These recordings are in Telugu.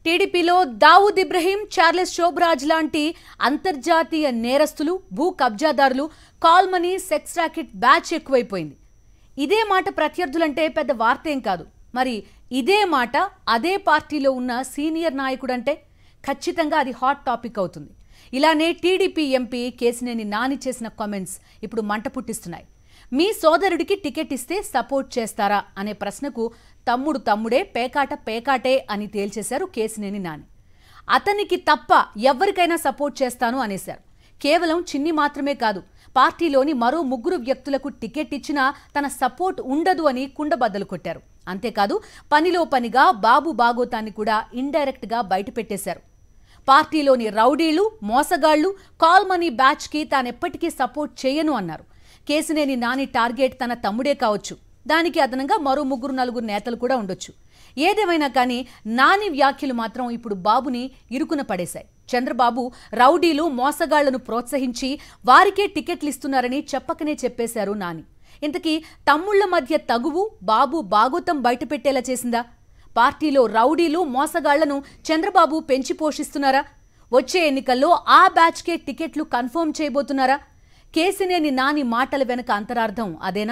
టీడీపీలో దావూద్ ఇబ్రహీం చార్లెస్ శోభరాజ్ లాంటి అంతర్జాతీయ నేరస్తులు భూ కబ్జాదారులు call money sex racket batch ఎక్కువైపోయింది ఇదే మాట ప్రత్యర్థులంటే పెద్ద వార్త ఏం కాదు మరి ఇదే మాట అదే పార్టీలో ఉన్న సీనియర్ నాయకుడంటే ఖచ్చితంగా అది హాట్ టాపిక్ అవుతుంది ఇలానే టీడీపీ ఎంపీ కేసినేని నాని చేసిన కామెంట్స్ ఇప్పుడు మంట పుట్టిస్తున్నాయి మీ సోదరుడికి టికెట్ ఇస్తే సపోర్ట్ చేస్తారా అనే ప్రశ్నకు తమ్ముడు తమ్ముడే పేకాట పేకాటే అని తేల్చేశారు కేసినేని నాని అతనికి తప్ప ఎవరికైనా సపోర్ట్ చేస్తాను అనేశారు కేవలం చిన్ని మాత్రమే కాదు పార్టీలోని మరో ముగ్గురు వ్యక్తులకు టికెట్ ఇచ్చినా తన సపోర్ట్ ఉండదు అని కుండబద్దలు కొట్టారు అంతేకాదు పనిలో పనిగా బాబు బాగోతాన్ని కూడా ఇండైరెక్ట్ గా బయటపెట్టేశారు పార్టీలోని రౌడీలు మోసగాళ్లు కాల్ మనీ బ్యాచ్కి తానెప్పటికీ సపోర్ట్ చేయను అన్నారు కేసినేని నాని టార్గెట్ తన తమ్ముడే కావచ్చు దానికి అదనంగా మరో ముగ్గురు నలుగురు నేతలు కూడా ఉండొచ్చు ఏదేమైనా కానీ నాని వ్యాఖ్యలు మాత్రం ఇప్పుడు బాబుని ఇరుకున పడేశాయి చంద్రబాబు రౌడీలు మోసగాళ్లను ప్రోత్సహించి వారికే టికెట్లు ఇస్తున్నారని చెప్పకనే చెప్పేశారు నాని ఇంతకీ తమ్ముళ్ల మధ్య తగువు బాబు బాగోతం బయటపెట్టేలా చేసిందా పార్టీలో రౌడీలు మోసగాళ్లను చంద్రబాబు పెంచి పోషిస్తున్నారా వచ్చే ఎన్నికల్లో ఆ బ్యాచ్కే టికెట్లు కన్ఫర్మ్ చేయబోతున్నారా కేసినేని నాని మాటల వెనక అంతరార్థం అదేనా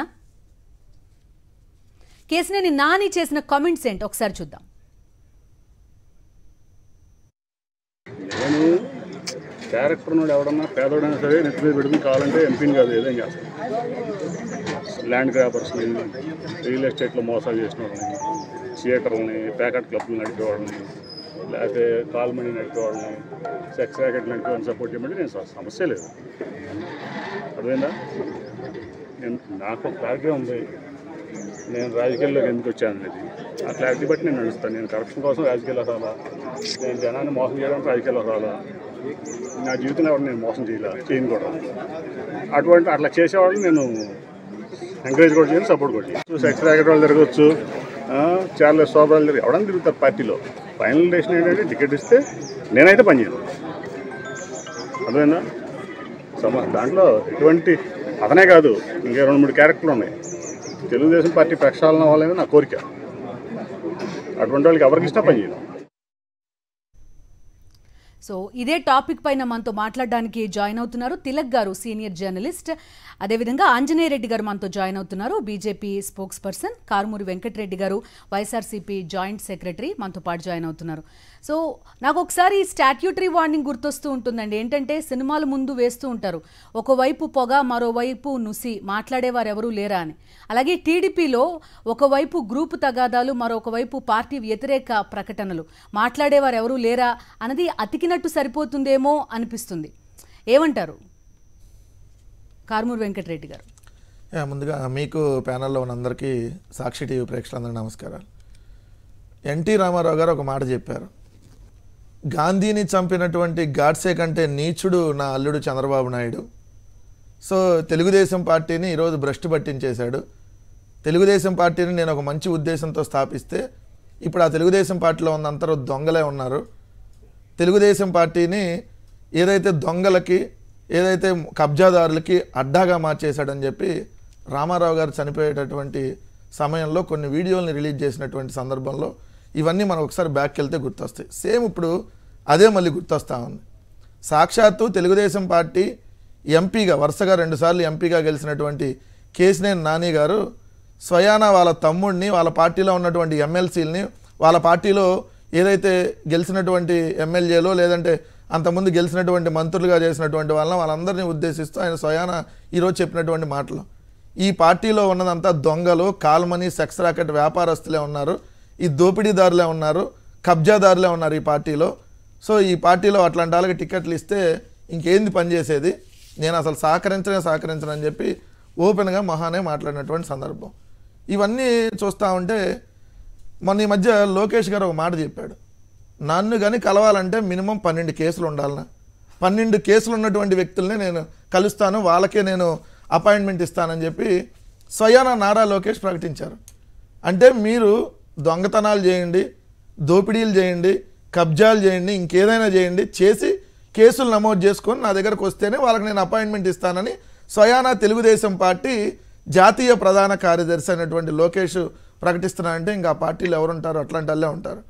కేసినేని నాని చేసిన కామెంట్స్ ఏంటి ఒకసారి చూద్దాం నేను క్యారెక్టర్ నుండి ఎవడన్నా పేదోడైనా సరే నెత్తి మీద పెట్టుకుని కావాలంటే ఎంపీని కాదు ఏదేం చేస్తాను ల్యాండ్ గ్రాపర్స్ని రియల్ ఎస్టేట్లో మోసాలు చేసిన వాళ్ళని థియేటర్లని ప్యాకెట్ క్లబ్లు నడిపేవాళ్ళని లేకపోతే కాల్మనీ నడిపేవాళ్ళని సెక్స్ ర్యాకెట్ నడిపేవాళ్ళని సపోర్ట్ చేయమంటే నేను స- సమస్య లేదు అర్థమైందా నేను నాకు ఒక క్లారిటీ ఉంది నేను రాజకీయాల్లోకి ఎందుకు వచ్చాను అనేది ఆ క్లారిటీ బట్టి నేను నడుస్తాను నేను కరప్షన్ కోసం రాజకీయాల్లో రాలా నేను జనాన్ని మోసం చేయడానికి రాజకీయాల్లో రాలా నా జీవితంలో ఎవరు నేను మోసం చేయలే చేయను కూడా అటువంటి అట్లా చేసేవాళ్ళు నేను ఎంకరేజ్ కూడా చేయను సపోర్ట్ కూడా చేయను సెక్స్ ర్యాకెట్ వాళ్ళు తిరగచ్చు చాలా శోభరాలు తిరగ ఎవడని తిరుగుతారు పార్టీలో ఫైనల్ డెసిషన్ ఏంటంటే టికెట్ ఇస్తే నేనైతే పనిచేయను అర్థమైందా సమ దాంట్లో ఎటువంటి అతనే కాదు ఇంకా రెండు మూడు క్యారెక్టర్లు ఉన్నాయి తెలుగుదేశం పార్టీ ప్రక్షాళన అవ్వాలనేది నా కోరిక అటువంటి వాళ్ళకి ఎవరికి ఇష్టం పని చేయను సో ఇదే టాపిక్ పైన మనతో మాట్లాడడానికి జాయిన్ అవుతున్నారు తిలక్ గారు సీనియర్ జర్నలిస్ట్ అదేవిధంగా ఆంజనేయ రెడ్డి గారు మనతో జాయిన్ అవుతున్నారు BJP spokesperson Karumuri Venkata Reddy గారు వైఎస్ఆర్సీపీ జాయింట్ సెక్రటరీ మనతో పాటు జాయిన్ అవుతున్నారు సో నాకు ఒకసారి స్టాట్యూటరీ వార్నింగ్ గుర్తొస్తూ ఉంటుందండి ఏంటంటే సినిమాలు ముందు వేస్తూ ఉంటారు ఒకవైపు పొగ మరోవైపు నుసి మాట్లాడేవారు ఎవరూ లేరా అని అలాగే టీడీపీలో ఒకవైపు గ్రూపు తగాదాలు మరొక వైపు పార్టీ వ్యతిరేక ప్రకటనలు మాట్లాడేవారు ఎవరూ లేరా అన్నది అతికినట్టు సరిపోతుందేమో అనిపిస్తుంది ఏమంటారు కారుమూరి వెంకటరెడ్డి గారు యా, ముందుగా మీకు ప్యానల్లో ఉన్న అందరికీ సాక్షి టీవీ ప్రేక్షకులందరికీ నమస్కారాలు ఎన్టీ రామారావు గారు ఒక మాట చెప్పారు గాంధీని చంపినటువంటి గాడ్సే కంటే నీచుడు నా అల్లుడు చంద్రబాబు నాయుడు సో తెలుగుదేశం పార్టీని ఈరోజు భ్రష్టు పట్టించేశాడు తెలుగుదేశం పార్టీని నేను ఒక మంచి ఉద్దేశంతో స్థాపిస్తే ఇప్పుడు ఆ తెలుగుదేశం పార్టీలో ఉన్న అందరూ దొంగలే ఉన్నారు తెలుగుదేశం పార్టీని ఏదైతే దొంగలకి ఏదైతే కబ్జాదారులకి అడ్డాగా మార్చేశాడని చెప్పి రామారావు గారు చనిపోయేటటువంటి సమయంలో కొన్ని వీడియోల్ని రిలీజ్ చేసినటువంటి సందర్భంలో ఇవన్నీ మనం ఒకసారి బ్యాక్ వెళ్తే గుర్తొస్తాయి సేమ్ ఇప్పుడు అదే మళ్ళీ గుర్తొస్తా ఉంది సాక్షాత్తు తెలుగుదేశం పార్టీ ఎంపీగా వరుసగా రెండుసార్లు ఎంపీగా గెలిచినటువంటి కేసినేని నాని గారు స్వయానా వాళ్ళ తమ్ముడిని వాళ్ళ పార్టీలో ఉన్నటువంటి ఎమ్మెల్సీలని వాళ్ళ పార్టీలో ఏదైతే గెలిచినటువంటి ఎమ్మెల్యేలో లేదంటే అంతకుముందు గెలిచినటువంటి మంత్రులుగా చేసినటువంటి వాళ్ళని వాళ్ళందరినీ ఉద్దేశిస్తూ ఆయన స్వయాన ఈరోజు చెప్పినటువంటి మాటలు ఈ పార్టీలో ఉన్నదంతా దొంగలు కాల్మనీ సెక్స్ రాకెట్ వ్యాపారస్తులే ఉన్నారు ఈ దోపిడీదారులే ఉన్నారు కబ్జాదారులే ఉన్నారు ఈ పార్టీలో సో ఈ పార్టీలో అట్లాంటి వాళ్ళకి టికెట్లు ఇస్తే ఇంకేంది పనిచేసేది నేను అసలు సహకరించనే సహకరించను అని చెప్పి ఓపెన్గా మహానే మాట్లాడినటువంటి సందర్భం ఇవన్నీ చూస్తూ ఉంటే మొన్న ఈ మధ్య లోకేష్ గారు ఒక మాట చెప్పాడు నన్ను కానీ కలవాలంటే మినిమం పన్నెండు కేసులు ఉండాలనా పన్నెండు కేసులు ఉన్నటువంటి వ్యక్తుల్ని నేను కలుస్తాను వాళ్ళకే నేను అపాయింట్మెంట్ ఇస్తానని చెప్పి స్వయాన నారా లోకేష్ ప్రకటించారు అంటే మీరు దొంగతనాలు చేయండి దోపిడీలు చేయండి కబ్జాలు చేయండి ఇంకేదైనా చేయండి చేసి కేసులు నమోదు చేసుకొని నా దగ్గరకు వస్తేనే వాళ్ళకి నేను అపాయింట్మెంట్ ఇస్తానని స్వయానా తెలుగుదేశం పార్టీ జాతీయ ప్రధాన కార్యదర్శి అయినటువంటి లోకేష్ ప్రకటిస్తున్నారంటే ఇంకా ఆ పార్టీలు ఎవరుంటారు అట్లాంటి వాళ్ళే ఉంటారు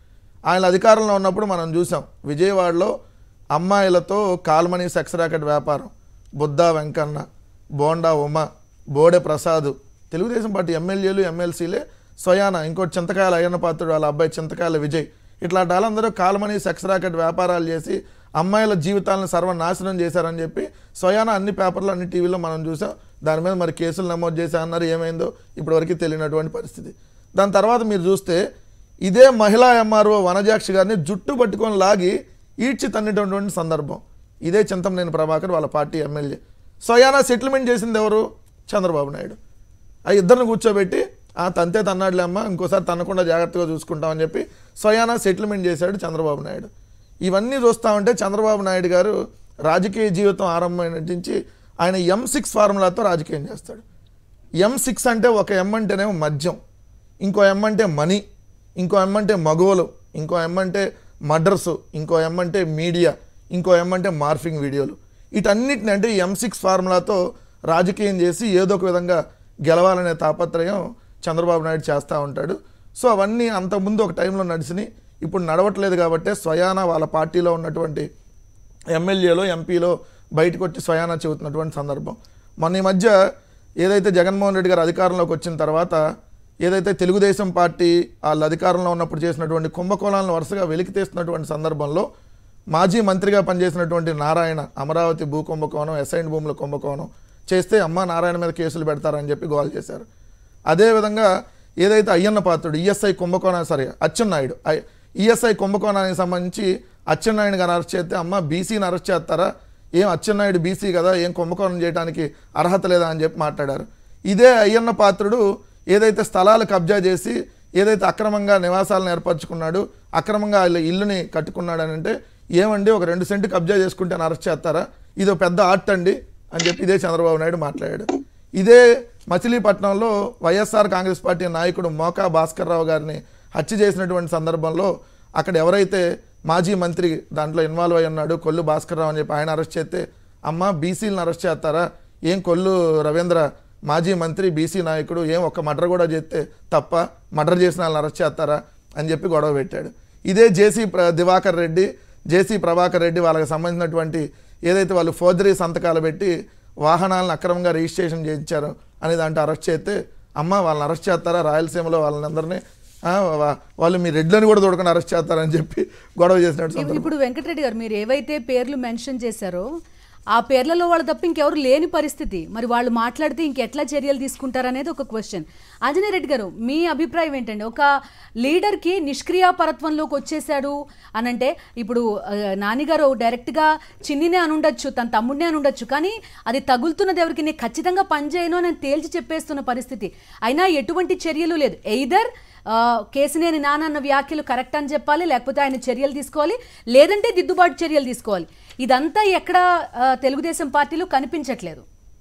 ఆయన అధికారంలో ఉన్నప్పుడు మనం చూసాం విజయవాడలో అమ్మాయిలతో కాల్మనీ సెక్స్ ర్యాకెట్ వ్యాపారం బుద్ధా వెంకన్న బోండా ఉమ బోడె ప్రసాద్ తెలుగుదేశం పార్టీ ఎమ్మెల్యేలు ఎమ్మెల్సీలే స్వయాన ఇంకోటి చింతకాయల అయ్యన్న పాత్రుడు వాళ్ళ అబ్బాయి చింతకాయల విజయ్ ఇట్లాంటి వాళ్ళందరూ కాల్మనీ సెక్స్ ర్యాకెట్ వ్యాపారాలు చేసి అమ్మాయిల జీవితాలను సర్వనాశనం చేశారని చెప్పి స్వయాన అన్ని పేపర్లు అన్ని టీవీలో మనం చూసాం దాని మీద మరి కేసులు నమోదు చేశా అన్నారు ఏమైందో ఇప్పటివరకు తెలియనటువంటి పరిస్థితి దాని తర్వాత మీరు చూస్తే ఇదే మహిళా ఎంఆర్ఓ వనజాక్షి గారిని జుట్టు పట్టుకొని లాగి ఈడ్చి తన్నినటువంటి సందర్భం ఇదే చింతమనేని ప్రభాకర్ వాళ్ళ పార్టీ ఎమ్మెల్యే స్వయానా సెటిల్మెంట్ చేసింది ఎవరు చంద్రబాబు నాయుడు ఆ ఇద్దరిని కూర్చోబెట్టి ఆ తంతే తన్నాడులే అమ్మ ఇంకోసారి తన్నకుండా జాగ్రత్తగా చూసుకుంటామని చెప్పి స్వయానా సెటిల్మెంట్ చేశాడు చంద్రబాబు నాయుడు ఇవన్నీ చూస్తా ఉంటే చంద్రబాబు నాయుడు గారు రాజకీయ జీవితం ఆరంభమైన నుంచి ఆయన ఎం సిక్స్ ఫార్ములాతో రాజకీయం చేస్తాడు ఎం సిక్స్ అంటే ఒక ఎం అంటేనేమో మద్యం ఇంకో ఎం అంటే మనీ ఇంకో ఎం అంటే మగవలు ఇంకో ఎం అంటే మర్డర్స్ ఇంకో ఎం అంటే మీడియా ఇంకో ఎం అంటే మార్ఫింగ్ వీడియోలు వీటన్నిటిని అంటే ఎం సిక్స్ ఫార్ములాతో రాజకీయం చేసి ఏదో ఒక విధంగా గెలవాలనే తాపత్రయం చంద్రబాబు నాయుడు చేస్తూ ఉంటాడు సో అవన్నీ అంతకుముందు ఒక టైంలో నడిచినాయి ఇప్పుడు నడవట్లేదు కాబట్టి స్వయాన వాళ్ళ పార్టీలో ఉన్నటువంటి ఎమ్మెల్యేలో ఎంపీలో బయటకు వచ్చి స్వయానా చెబుతున్నటువంటి సందర్భం మొన్న ఈ మధ్య ఏదైతే జగన్మోహన్ రెడ్డి గారు అధికారంలోకి వచ్చిన తర్వాత ఏదైతే తెలుగుదేశం పార్టీ వాళ్ళ అధికారంలో ఉన్నప్పుడు చేసినటువంటి కుంభకోణాలను వరుసగా వెలికి తీస్తున్నటువంటి సందర్భంలో మాజీ మంత్రిగా పనిచేసినటువంటి నారాయణ అమరావతి భూ కుంభకోణం ఎస్ఐన్ భూముల కుంభకోణం చేస్తే అమ్మ నారాయణ మీద కేసులు పెడతారని చెప్పి గోల్ చేశారు అదేవిధంగా ఏదైతే అయ్యన్న పాత్రుడు ఈఎస్ఐ కుంభకోణ సరే అచ్చెన్నాయుడు ఐ- ఈఎస్ఐ కుంభకోణానికి సంబంధించి అచ్చెన్నాయుడు గారు అరెస్ట్ చేస్తే అమ్మ బీసీని అరెస్ట్ చేస్తారా ఏం అచ్చెన్నాయుడు బీసీ కదా ఏం కుంభకోణం చేయడానికి అర్హత లేదా అని చెప్పి మాట్లాడారు ఇదే అయ్యన్న పాత్రుడు ఏదైతే స్థలాలు కబ్జా చేసి ఏదైతే అక్రమంగా నివాసాలను ఏర్పరచుకున్నాడు అక్రమంగా వాళ్ళ ఇల్లుని కట్టుకున్నాడు అని అంటే ఏమండి ఒక రెండు సెంటు కబ్జా చేసుకుంటే అరెస్ట్ చేస్తారా ఇది ఒక పెద్ద ఆర్ట్ అండి అని చెప్పి ఇదే చంద్రబాబు నాయుడు మాట్లాడాడు ఇదే మచిలీపట్నంలో వైఎస్ఆర్ కాంగ్రెస్ పార్టీ నాయకుడు మోకా భాస్కర్ రావు గారిని హత్య చేసినటువంటి సందర్భంలో అక్కడ ఎవరైతే మాజీ మంత్రి దాంట్లో ఇన్వాల్వ్ అయి ఉన్నాడు కొల్లు భాస్కర్ రావు అని చెప్పి ఆయన అరెస్ట్ చేస్తే అమ్మ బీసీలను అరెస్ట్ చేస్తారా ఏం కొల్లు రవీంద్ర మాజీ మంత్రి బీసీ నాయకుడు ఏం ఒక్క మర్డర్ కూడా చేస్తే తప్ప మర్డర్ చేసిన వాళ్ళని అరెస్ట్ చేస్తారా అని చెప్పి గొడవ పెట్టాడు ఇదే జేసీ ప్ర దివాకర్ రెడ్డి జేసీ ప్రభాకర్ రెడ్డి వాళ్ళకి సంబంధించినటువంటి ఏదైతే వాళ్ళు ఫోర్జరీ సంతకాలు పెట్టి వాహనాలను అక్రమంగా రిజిస్ట్రేషన్ చేయించారు అని దాంట్లో అరెస్ట్ చేస్తే అమ్మ వాళ్ళని అరెస్ట్ చేస్తారా రాయలసీమలో వాళ్ళందరినీ ఆ, వా- వాళ్ళు మీ రెడ్లను కూడా తోడుకొని అరెస్ట్ చేస్తారని చెప్పి గొడవ చేసినట్టు ఇప్- సందర్భం ఇప్పుడు వెంకటరెడ్డి గారు మీరు ఏవైతే పేర్లు మెన్షన్ చేశారో ఆ పేర్లలో వాళ్ళు తప్ప ఇంకెవరు లేని పరిస్థితి మరి వాళ్ళు మాట్లాడితే ఇంకెట్లా చర్యలు తీసుకుంటారనేది ఒక క్వశ్చన్ ఆంజనేయ రెడ్డి గారు మీ అభిప్రాయం ఏంటండి ఒక లీడర్కి నిష్క్రియాపరత్వంలోకి వచ్చేసాడు అనంటే ఇప్పుడు ఆ, నానిగారు డైరెక్ట్గా చిన్నినే అని ఉండొచ్చు తన తమ్ముడినే అని ఉండొచ్చు కానీ అది తగులుతున్నది ఎవరికి నేను ఖచ్చితంగా పనిచేయను అని తేల్చి చెప్పేస్తున్న పరిస్థితి అయినా ఎటువంటి చర్యలు లేదు ఎయిదర్ ఆ, కేసినేని నాన్న అన్న వ్యాఖ్యలు కరెక్ట్ అని చెప్పాలి లేకపోతే ఆయన చర్యలు తీసుకోవాలి లేదంటే దిద్దుబాటు చర్యలు తీసుకోవాలి ఇదంతా ఎక్కడ ఆ, తెలుగుదేశం పార్టీలో కనిపించట్లేదు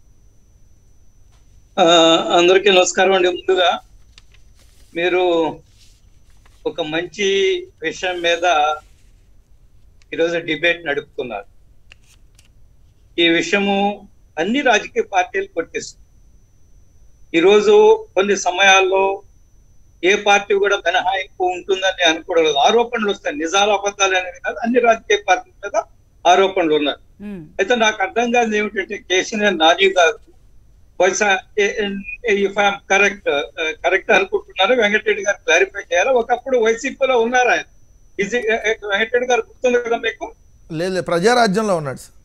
ఆ, అందరికీ నమస్కారం అండి ముందుగా మీరు ఒక మంచి విషయం మీద ఈరోజు డిబేట్ నడుపుతున్నారు ఈ విషయము అన్ని రాజకీయ పార్టీలు కొట్టేస్తుంది ఈరోజు కొన్ని సమయాల్లో ఏ పార్టీ కూడా మినహాయింపు ఉంటుందని అనుకోవడం ఆరోపణలు వస్తాయి నిజాలు అబద్ధాలు అనేది కాదు అన్ని రాజకీయ పార్టీల మీద ఆరోపణలు ఉన్నాయి ఉమ్, అయితే నాకు అర్థం కాదు ఏమిటంటే కేసీఆర్ నాని గారు బహుశా ఇఫ్ ఐఎమ్ కరెక్ట్ కరెక్ట్ అనుకుంటున్నారు వెంకటరెడ్డి గారు క్లారిఫై చేయాలి ఒకప్పుడు వైసీపీలో ఉన్నారు ఆయన ఇది వెంకటరెడ్డి గారు గుర్తుంది కదా మీకు లేదు లేదు, ప్రజారాజ్యంలో ఉన్నాడు సార్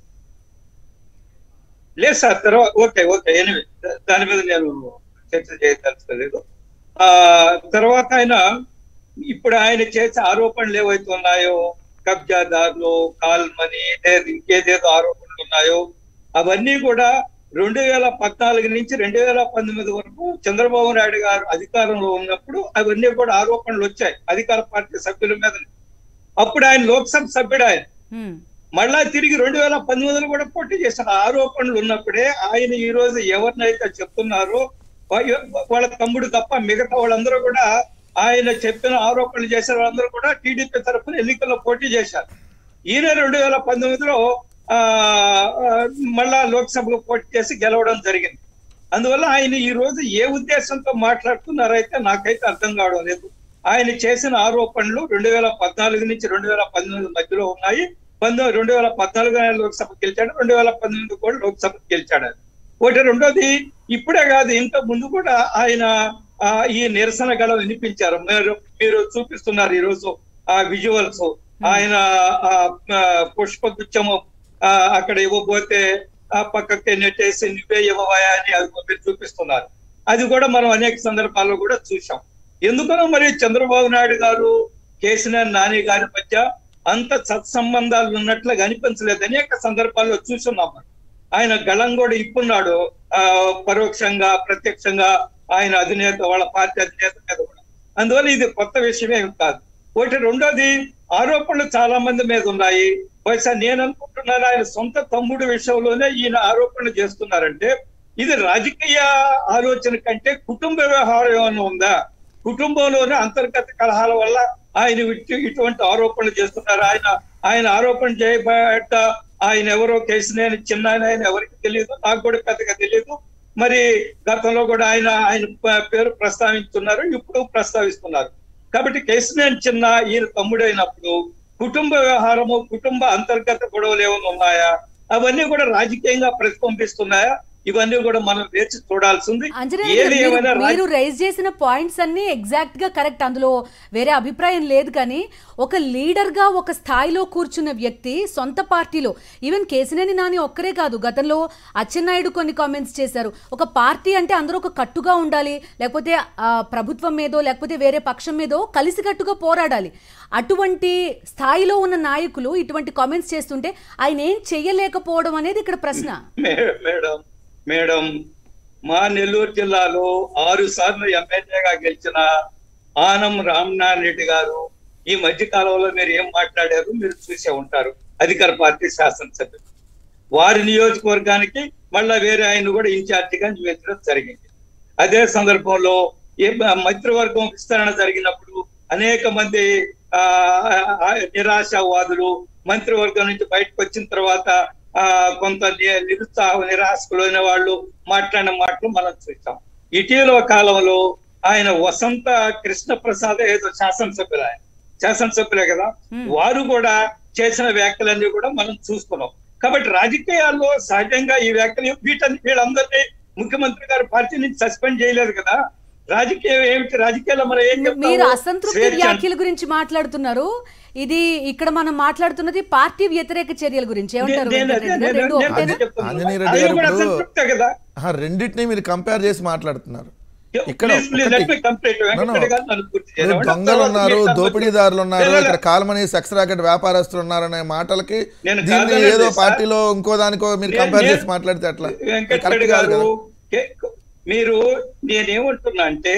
లేదు సార్ తర్వాత ఓకే ఓకే ఎనివే దాని మీద నేను చర్చ చేయదలుచుకోలేదు ఆ తర్వాత ఆయన ఇప్పుడు ఆయన చేసే ఆరోపణలు ఏవైతే ఉన్నాయో కబ్జాదారులు కాల్ మనీ లేదు ఇంకేదేదో ఆరోపణలు ఉన్నాయో అవన్నీ కూడా రెండు వేల పద్నాలుగు నుంచి రెండు వేల పంతొమ్మిది వరకు చంద్రబాబు నాయుడు గారు అధికారంలో ఉన్నప్పుడు అవన్నీ కూడా ఆరోపణలు వచ్చాయి అధికార పార్టీ సభ్యుల మీద అప్పుడు ఆయన లోక్సభ సభ్యుడు ఆయన ఉమ్, మళ్ళా తిరిగి రెండు వేల పంతొమ్మిదిలో కూడా పోటీ చేసిన ఆరోపణలు ఉన్నప్పుడే ఆయన ఈ రోజు ఎవరినైతే చెప్తున్నారో వా- వాళ్ళ తమ్ముడు తప్ప మిగతా వాళ్ళందరూ కూడా ఆయన చెప్పిన ఆరోపణలు చేసిన వాళ్ళందరూ కూడా టీడీపీ తరఫున ఎన్నికల్లో పోటీ చేశారు ఈయన రెండు వేల పంతొమ్మిదిలో ఆ ఆ, మళ్ళా లోక్సభకు పోటీ చేసి గెలవడం జరిగింది అందువల్ల ఆయన ఈ రోజు ఏ ఉద్దేశంతో మాట్లాడుతున్నారైతే నాకైతే అర్థం కావడం లేదు ఆయన చేసిన ఆరోపణలు రెండు వేల పద్నాలుగు నుంచి రెండు వేల పంతొమ్మిది మధ్యలో ఉన్నాయి పంతొమ్మిది రెండు వేల పద్నాలుగు ఆయన లోక్సభ గెలిచాడు రెండు వేల పంతొమ్మిది కూడా లోక్సభ గెలిచాడు ఆయన. ఒకటి రెండోది ఇప్పుడే కాదు ఇంత ముందు కూడా ఆయన ఆ, ఈ నిరసన గల వినిపించారు మీరు మీరు చూపిస్తున్నారు ఈ రోజు ఆ విజువల్స్ ఆయన ఆ, ఆ, పుష్పగుచ్చము ఆ, అక్కడ ఇవ్వబోతే ఆ పక్కకి నెట్టేసి నువ్వే ఇవ్వవా అని అది మీరు చూపిస్తున్నారు అది కూడా మనం అనేక సందర్భాల్లో కూడా చూసాం ఎందుకనో మరి చంద్రబాబు నాయుడు గారు కేసీఆర్ నాని గారి మధ్య అంత సత్సంబంధాలు ఉన్నట్లుగా అనిపించలేదు అనేక సందర్భాల్లో చూస్తున్నాం మనం. ఆయన గళం కూడా ఇప్పున్నాడు ఆ పరోక్షంగా ప్రత్యక్షంగా ఆయన అధినేత వాళ్ళ పార్టీ అధినేత మీద కూడా అందువల్ల ఇది కొత్త విషయమే కాదు ఒకటి రెండోది ఆరోపణలు చాలా మంది మీద ఉన్నాయి బహుశా నేను అనుకుంటున్నాను ఆయన సొంత తమ్ముడు విషయంలోనే ఈయన ఆరోపణలు చేస్తున్నారంటే ఇది రాజకీయ ఆలోచన కంటే కుటుంబ వ్యవహారం ఏమైనా ఉందా కుటుంబంలోనే అంతర్గత కలహాల వల్ల ఆయన ఇటు- ఇటువంటి ఆరోపణలు చేస్తున్నారు ఆయన ఆయన ఆరోపణ చేయబడ్డ ఆయన ఎవరో కేసినేని చిన్న ఆయన ఎవరికి తెలియదు నాకు కూడా పెద్దగా తెలియదు మరి గతంలో కూడా ఆయన ఆయన ప- పేరు ప్రస్తావిస్తున్నారు ఇప్పుడు ప్రస్తావిస్తున్నారు కాబట్టి కేసినేని చిన్న ఈయన తమ్ముడైనప్పుడు కుటుంబ వ్యవహారము కుటుంబ అంతర్గత గొడవలు ఏమైనా ఉన్నాయా అవన్నీ కూడా రాజకీయంగా ప్రతిబింబిస్తున్నాయా ఇవన్నీ కూడా మనం వేచి చూడాల్సింది అంజనేయ ఏది గారు, ఏమైనా మీరు- మీరు రైజ్ చేసిన పాయింట్స్ అన్ని ఎగ్జాక్ట్ గా కరెక్ట్ అందులో వేరే అభిప్రాయం లేదు కానీ ఒక లీడర్ గా ఒక స్థాయిలో కూర్చున్న వ్యక్తి సొంత పార్టీలో ఈవెన్ కేసినేని నాని ఒక్కరే కాదు గతంలో అచ్చెన్నాయుడు కొన్ని కామెంట్స్ చేశారు ఒక పార్టీ అంటే అందరూ ఒక కట్టుగా ఉండాలి లేకపోతే ఆ, ప్రభుత్వం మీదో లేకపోతే వేరే పక్షం మీదో కలిసికట్టుగా పోరాడాలి అటువంటి స్థాయిలో ఉన్న నాయకులు ఇటువంటి కామెంట్స్ చేస్తుంటే ఆయన ఏం చెయ్యలేకపోవడం అనేది ఇక్కడ ప్రశ్న మే- మేడం మేడం మా నెల్లూరు జిల్లాలో ఆరు సార్లు ఎమ్మెల్యేగా గెలిచిన ఆనం రామనారాయణ రెడ్డి గారు ఈ మధ్య కాలంలో మీరు ఏం మాట్లాడారు మీరు చూసే ఉంటారు అధికార పార్టీ శాసనసభ్యులు వారి నియోజకవర్గానికి మళ్ళా వేరే ఆయన కూడా ఇన్ఛార్జిగా నియమించడం జరిగింది అదే సందర్భంలో ఏ మంత్రివర్గం విస్తరణ జరిగినప్పుడు అనేక మంది ఆ ఆ, నిరాశావాదులు మంత్రివర్గం నుంచి బయటకు వచ్చిన తర్వాత ఆ కొంత ని- నిరుత్సాహ నిరాశకులైన వాళ్ళు మాట్లాడిన మాటలు మనం చూసాం ఇటీవల కాలంలో ఆయన వసంత కృష్ణ ప్రసాద్ ఏదో శాసనసభ్యులు ఆయన శాసనసభ్యులే కదా వారు కూడా చేసిన వ్యాఖ్యలన్నీ కూడా మనం చూస్తున్నాం కాబట్టి రాజకీయాల్లో సహజంగా ఈ వ్యాఖ్యలు వీటన్ని వీళ్ళందరినీ ముఖ్యమంత్రి గారు పార్టీ నుంచి సస్పెండ్ చేయలేదు కదా రాజకీయం ఏమిటి రాజకీయాల్లో మనం ఏం చెప్తాము? మీరు అసంతృప్తి స్వేచ్ఛ వ్యాఖ్యల గురించి మాట్లాడుతున్నారు ఇది ఇక్కడ మనం మాట్లాడుతున్నది పార్టీ వ్యతిరేక చర్యల గురించి ఏమంటారు నేను- వెంకటరెడ్డి గారు? నేను- రెండు నేను ఒకటేనా? అదే చెప్తున్నాను. ఆంజనేయ రెడ్డి అది గారు కూడా ఇప్పుడు- అసంతృప్తే కదా ఆహా, రెండింటిని మీరు కంపేర్ చేసి మాట్లాడుతున్నారు ఇక్కడ Please, please, let me ఒకటి- complete. No, no. వెంకటరెడ్డి గారు నన్ను పూర్తి ఇప్పుడు చేయనివ్వండి. దొంగలు తర్వాత ఉన్నారు మీరు దోపిడీదారులు ఉన్నారు లేదు, లేదు. ఇక్కడ కాల్మనీ సెక్స్ రాకెట్ వ్యాపారస్తులు ఉన్నారనే మాటలకి నేను దీన్ని కాదనలేదు ఏదో సార్. పార్టీలో ఇంకో దానికో మీరు నేను- కంపేర్ నేను- చేసి మాట్లాడితే అట్లా వెంకటరెడ్డి కరెక్ట్ కాదు గారు కదా కే- మీరు నేనేమంటున్నా అంటే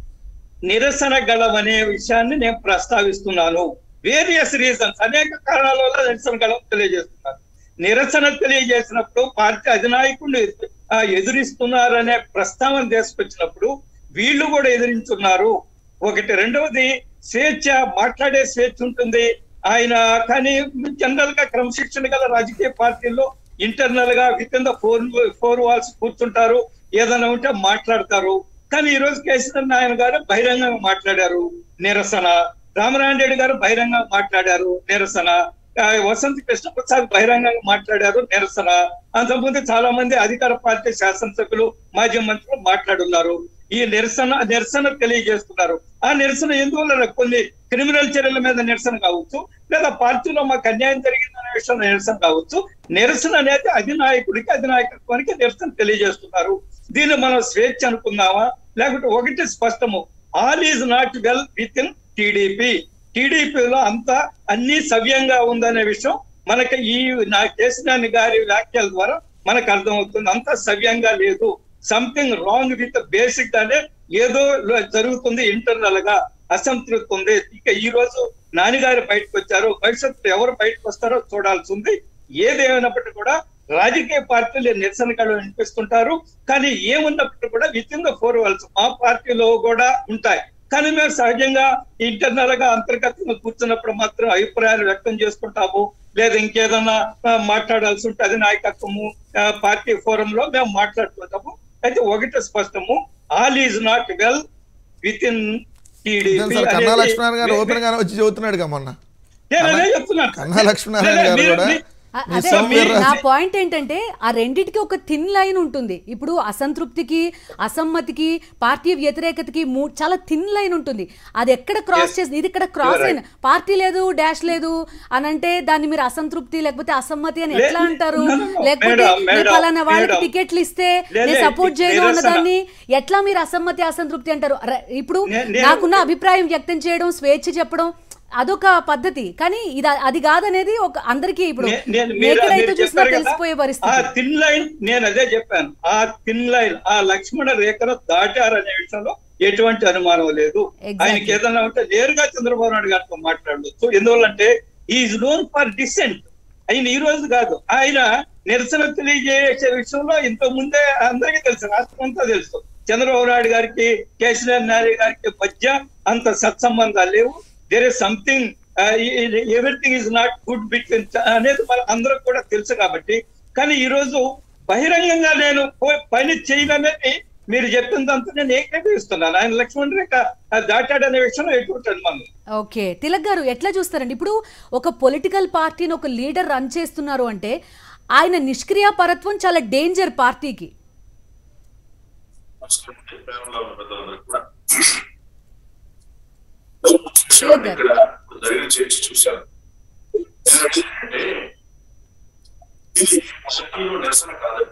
నిరసన గళం అనే విషయాన్ని నేను ప్రస్తావిస్తున్నాను వేరియస్ రీజన్స్ అనేక కారణాల వల్ల నిరసన గళం తెలియజేస్తున్నాను నిరసన తెలియజేసినప్పుడు పార్టీ అధినాయకుడిని ఆ, ఎదురిస్తున్నారనే ప్రస్తావన తీసుకొచ్చినప్పుడు వీళ్ళు కూడా ఎదిరించున్నారు ఒకటి రెండవది స్వేచ్ఛ మాట్లాడే స్వేచ్ఛ ఉంటుంది ఆయన కానీ జనరల్ గా క్రమశిక్షణ గల రాజకీయ పార్టీల్లో ఇంటర్నల్ గా within the four four walls కూర్చుంటారు ఏదైనా ఉంటే మాట్లాడతారు కానీ ఈ రోజు కేసీఆర్ నాయన గారు బహిరంగంగా మాట్లాడారు నిరసన రామనారాయణ రెడ్డి గారు బహిరంగంగా మాట్లాడారు నిరసన ఆ, వసంత కృష్ణ ప్రసాద్ బహిరంగంగా మాట్లాడారు నిరసన అంతకుముందు చాలా మంది అధికార పార్టీ శాసనసభ్యులు మాజీ మంత్రులు మాట్లాడున్నారు ఈ నిరసన నిరసన తెలియజేస్తున్నారు ఆ నిరసన ఎందువల్ల కొన్ని క్రిమినల్ చర్యల మీద నిరసన కావచ్చు లేదా పార్టీలో మాకు అన్యాయం జరిగిందనే విషయం నిరసన కావచ్చు నిరసన అనేది అధినాయకుడికి అధినాయకత్వానికి నిరసన తెలియజేస్తున్నారు దీన్ని మనం స్వేచ్ఛ అనుకుందామా లేకపోతే ఒకటి స్పష్టము all is not well within TDP టీడీపీలో అంతా అన్ని సవ్యంగా ఉందనే విషయం మనకి ఈ నా కేసినాని గారి వ్యాఖ్యల ద్వారా మనకు అర్థమవుతుంది అంతా సవ్యంగా లేదు సంథింగ్ రాంగ్ విత్ బేసిక్ గానే ఏదో లో- జరుగుతుంది ఇంటర్నల్ గా అసంతృప్తి ఉంది ఇక ఈ రోజు నాన్నగారు బయటకు వచ్చారు భవిష్యత్తులో ఎవరు బయటకు వస్తారో చూడాల్సి ఉంది ఏదేమైనప్పటికీ కూడా రాజకీయ పార్టీలు నిరసనలు వినిపిస్తుంటారు కానీ ఏమున్నప్పటికీ కూడా within the four walls మా పార్టీలో కూడా ఉంటాయి కానీ మేము సహజంగా ఇంటర్నల్ గా అంతర్గతంగా కూర్చున్నప్పుడు మాత్రం అభిప్రాయాలు వ్యక్తం చేసుకుంటాము లేదా ఇంకేదన్నా ఆ, మాట్లాడాల్సి ఉంటే అది నాయకత్వము ఆ, పార్టీ ఫోరం లో మేము మాట్లాడుకుంటాము అయితే ఒకటి స్పష్టము all is not well within ఇదేం సార్ కన్నా లక్ష్మణ్ గారు ఓపెన్ గానే వచ్చి చదువుతున్నాడు మొన్న నేను అదే చెప్తున్నాను కన్నా లక్ష్మీనారాయణ లే, లే, గారు మీరు- కూడా మీ- అ- మీ అదే సౌమ్యరాజు- నా పాయింట్ ఏంటంటే ఆ రెండిటికి ఒక థిన్ లైన్ ఉంటుంది ఇప్పుడు అసంతృప్తికి అసమ్మతికి పార్టీ వ్యతిరేకతకి మూ- చాలా థిన్ లైన్ ఉంటుంది అది ఎక్కడ క్రాస్ చేసింది ఇది ఇక్కడ క్రాస్ You're right. అయిన పార్టీ లేదు డాష్ లేదు అని అంటే దాన్ని మీరు అసంతృప్తి లేకపోతే అసమ్మతి అని లే- ఎట్లా అంటారు no, no, no. లేకపోతే Madam, నేను madam, పలానా వాళ్ళకి madam. టికెట్లు ఇస్తే లే, నేను లే, సపోర్ట్ చేయను నిరసన. అన్నదాన్ని ఎట్లా మీరు అసమ్మతి అసంతృప్తి అంటారు ర- ఇప్పుడు నే- నేను- నాకున్న అభిప్రాయం వ్యక్తం చేయడం స్వేచ్ఛ చెప్పడం అదొక పద్ధతి కానీ ఇది అది కాదనేది ఒక అందరికీ ఇప్పుడు నే- నేను మీరు naked అయితే మీరు చూసినా చెప్పారు కదా తెలిసిపోయే ఆ పరిస్థితి థిన్ లైన్ నేను అదే చెప్పాను ఆ థిన్ లైన్ ఆ లక్ష్మణ రేఖను దాటారనే విషయంలో ఎటువంటి అనుమానం లేదు Exactly. ఆయనకి ఏదైనా ఉంటే నేరుగా చంద్రబాబు నాయుడు గారితో మాట్లాడవచ్చు ఎందువల్లంటే ఈజ్ నోన్ ఫర్ డిసెంట్ ఆయన ఈ రోజు కాదు ఆయన నిరసన తెలియజేసే విషయంలో ఇంతకు ముందే అందరికీ తెలుసు రాష్ట్రం అంతా తెలుసు చంద్రబాబు నాయుడు గారికి కేసీఆర్ నాయుడు గారికి మధ్య అంత సత్సంబంధాలు లేవు there is something everything is not good between అనేది మన అందరూ కూడా తెలుసు కాబట్టి కానీ ఈ రోజు బహిరంగంగా నేను పో- పని చేయననేది మీరు చెప్పినంత నేను ఏకీభవిస్తున్నాను ఆయన లక్ష్మణ్ రేఖ దాటాడనే విషయంలో ఎటువంటి అనుమానం లేదు. ఓకే తిలక్ గారు ఎట్లా చూస్తారండి ఇప్పుడు ఒక పొలిటికల్ పార్టీని ఒక లీడర్ రన్ చేస్తున్నారు అంటే ఆయన నిష్క్రియ పరత్వం చాలా డేంజర్ పార్టీకి ఇక్కడ జరిగిన చర్చ చూశాను అంటే ఇది అసలు నిరసన కాదు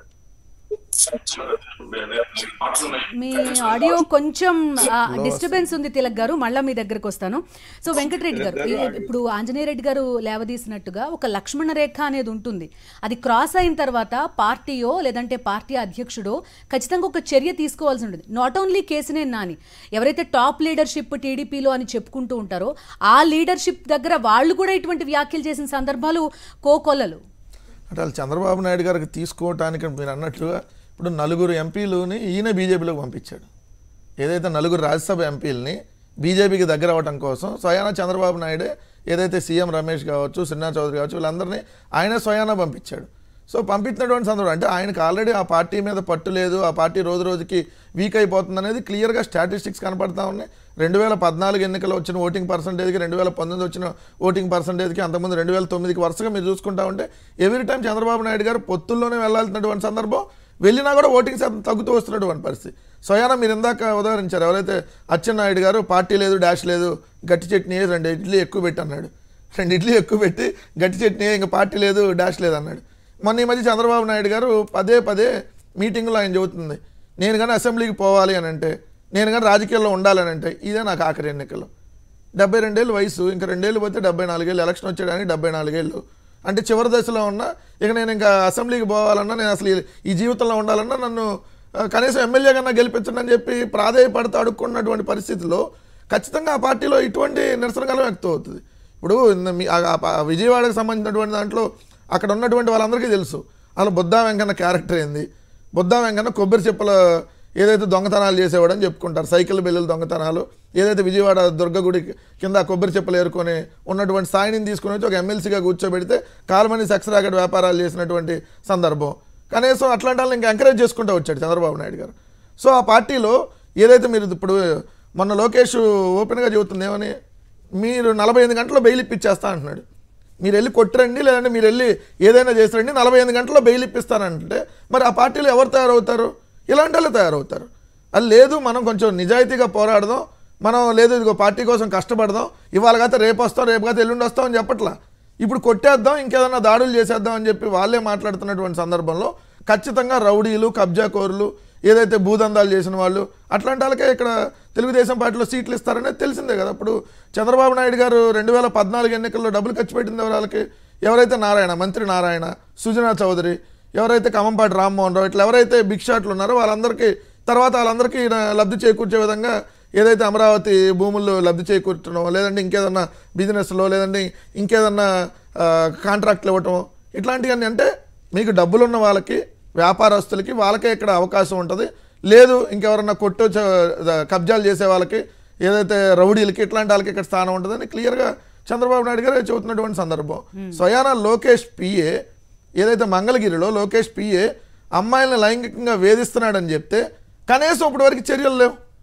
మాటలున్నాయి మీ ఆడియో కొంచెం డిస్టర్బెన్స్ ఉంది తిలక్ గారు మళ్ళీ మీ దగ్గరకు వస్తాను సో వెంకటరెడ్డి గారు ఈ- ఇప్పుడు ఆంజనేయ రెడ్డి గారు లేవదీసినట్టుగా ఒక లక్ష్మణ రేఖ అనేది ఉంటుంది అది క్రాస్ అయిన తర్వాత పార్టీయో లేదంటే పార్టీ అధ్యక్షుడో ఖచ్చితంగా ఒక చర్య తీసుకోవాల్సి ఉంటుంది నాట్ ఓన్లీ కేసినేని నాని ఎవరైతే టాప్ లీడర్షిప్ టీడీపీలో అని చెప్పుకుంటూ ఉంటారో ఆ లీడర్షిప్ దగ్గర వాళ్ళు కూడా ఇటువంటి వ్యాఖ్యలు చేసిన సందర్భాలు కోకొల్లలు అంటే వాళ్ళు చంద్రబాబు నాయుడు గారికి తీసుకోవటానికి మీరు అన్నట్లుగా ఇప్పుడు నలుగురు ఎంపీలని ఈయన బీజేపీలోకి పంపించాడు ఏదైతే నలుగురు రాజ్యసభ ఎంపీలని బీజేపీకి దగ్గర అవ్వడం కోసం స్వయాన చంద్రబాబు నాయుడే ఏదైతే సీఎం రమేష్ కావచ్చు సిన్నా చౌదరి కావచ్చు వీళ్ళందరినీ ఆయన స్వయాన పంపించాడు సో పంపించినటువంటి సందర్భం అంటే ఆయనకు ఆల్రెడీ ఆ పార్టీ మీద పట్టు లేదు ఆ పార్టీ రోజు రోజుకి వీక్ అయిపోతుంది అనేది క్లియర్గా స్టాటిస్టిక్స్ కనపడతా ఉన్నాయి రెండు వేల పద్నాలుగు ఎన్నికలు వచ్చిన ఓటింగ్ పర్సంటేజ్కి రెండు వేల పంతొమ్మిది వచ్చిన ఓటింగ్ పర్సంటేజ్కి అంతకుముందు రెండు వేల తొమ్మిదికి వరుసగా మీరు చూసుకుంటా ఉంటే ఎవ్రీ టైం చంద్రబాబు నాయుడు గారు పొత్తుల్లోనే వెళ్ళాల్సినటువంటి సందర్భం వెళ్ళినా కూడా ఓటింగ్ శాతం తగ్గుతూ వస్తున్నటువంటి పరిస్థితి స్వయాన మీరు ఇందాక ఉదాహరించారు ఎవరైతే అచ్చెన్నాయుడు గారు పార్టీ లేదు డాష్ లేదు గట్టి చట్నీ వేసి రెండు ఇడ్లీ ఎక్కువ పెట్టి అన్నాడు రెండు ఇడ్లీ ఎక్కువ పెట్టి గట్టి చట్నీ ఇంకా పార్టీ లేదు డాష్ లేదు అన్నాడు మొన్న ఈ మధ్య చంద్రబాబు నాయుడు గారు పదే పదే మీటింగ్లో ఆయన చెబుతుంది నేను కానీ అసెంబ్లీకి పోవాలి అని అంటే నేను కానీ రాజకీయాల్లో ఉండాలని అంటే ఇదే నాకు ఆఖరి ఎన్నికలు డెబ్బై రెండేళ్ళు వయసు ఇంకా రెండేళ్ళు పోతే డెబ్బై నాలుగేళ్ళు ఎలక్షన్ వచ్చేయడానికి డెబ్బై నాలుగేళ్ళు అంటే చివరి దశలో ఉన్నా ఇక నేను ఇంకా అసెంబ్లీకి పోవాలన్నా నేను అసలు ఈ- ఈ జీవితంలో ఉండాలన్నా నన్ను ఆ, కనీసం ఎమ్మెల్యే కన్నా గెలిపించండి అని చెప్పి ప్రాధేయపడుతూ అడుక్కున్నటువంటి పరిస్థితిలో ఖచ్చితంగా ఆ పార్టీలో ఇటువంటి నిరసన కాలం వ్యక్తం అవుతుంది ఇప్పుడు ఇన్న మీ- ఆ- ఆ- ఆ విజయవాడకు సంబంధించినటువంటి దాంట్లో అక్కడ ఉన్నటువంటి వాళ్ళందరికీ తెలుసు అసలు బొద్దా వెంకన్న క్యారెక్టర్ ఏంది బొద్దా వెంకన్న కొబ్బరి చెప్పుల ఏదైతే దొంగతనాలు చేసేవాడని చెప్పుకుంటారు సైకిల్ బిల్లుల దొంగతనాలు ఏదైతే విజయవాడ దుర్గగుడి కింద ఆ కొబ్బరి చెప్పులు ఏరుకొని ఉన్నటువంటి స్థాయిని తీసుకుని వచ్చి ఒక ఎమ్మెల్సీగా కూర్చోబెడితే కాలుమని సెక్స్ రాకెట్ వ్యాపారాలు చేసినటువంటి సందర్భం కనీసం అట్లాంటి వాళ్ళని ఇంకా ఎంకరేజ్ చేసుకుంటూ వచ్చాడు చంద్రబాబు నాయుడు గారు సో ఆ పార్టీలో ఏదైతే మీరు ఇప్పుడు మొన్న లోకేష్ ఓపెన్గా చెబుతుంది ఏమని మీరు నలభై ఎనిమిది గంటల్లో బెయిల్ ఇప్పించేస్తా అంటున్నాడు మీరు వెళ్ళి కొట్టరండి లేదంటే మీరు వెళ్ళి ఏదైనా చేస్తారండి నలభై ఎనిమిది గంటల్లో బెయిల్ ఇప్పిస్తానంటే మరి ఆ పార్టీలో ఎవరు తయారవుతారు ఇలాంటి వాళ్ళు తయారవుతారు అది లేదు మనం కొంచెం నిజాయితీగా పోరాడదాం మనం లేదు ఇదిగో పార్టీ కోసం కష్టపడదాం ఇవాళ కాతే రేపు వస్తాం రేపు కాతే ఎల్లుండి వస్తాం అని చెప్పట్లా ఇప్పుడు కొట్టేద్దాం ఇంకేదన్నా దాడులు చేసేద్దాం అని చెప్పి వాళ్ళే మాట్లాడుతున్నటువంటి సందర్భంలో ఖచ్చితంగా రౌడీలు కబ్జాకోరులు ఏదైతే భూదందాలు చేసిన వాళ్ళు అట్లాంటి వాళ్ళకే ఇక్కడ తెలుగుదేశం పార్టీలో సీట్లు ఇస్తారనేది తెలిసిందే కదా ఇప్పుడు చంద్రబాబు నాయుడు గారు రెండు వేల పద్నాలుగు ఎన్నికల్లో డబ్బులు ఖర్చు పెట్టింది ఎవరు వాళ్ళకి ఎవరైతే నారాయణ మంత్రి నారాయణ సుజనా చౌదరి ఎవరైతే కమంపాటి రామ్మోహన్ రావు ఇట్లా ఎవరైతే బిగ్ షాట్లు ఉన్నారో వాళ్ళందరికీ తర్వాత వాళ్ళందరికీ ఈయన లబ్ధి చేకూర్చే విధంగా ఏదైతే అమరావతి భూముల్లో లబ్ధి చేకూర్చడం లేదంటే ఇంకేదన్నా బిజినెస్లో లేదంటే ఇంకేదన్నా ఆ, కాంట్రాక్ట్లు ఇవ్వటం ఇట్లాంటివన్నీ అంటే మీకు డబ్బులున్న వాళ్ళకి వ్యాపారస్తులకి వాళ్ళకే ఇక్కడ అవకాశం ఉంటుంది లేదు ఇంకెవరన్నా కొట్టు చ- కబ్జాలు చేసే వాళ్ళకి ఏదైతే రౌడీలకి ఇట్లాంటి వాళ్ళకి ఇక్కడ స్థానం ఉంటుందని క్లియర్గా చంద్రబాబు నాయుడు గారు చెబుతున్నటువంటి సందర్భం స్వయాన లోకేష్ పిఏ ఏదైతే మంగళగిరిలో లోకేష్ పిఏ అమ్మాయిలను లైంగికంగా వేధిస్తున్నాడని చెప్తే కనీసం ఇప్పటి వరకు చర్యలు లేవు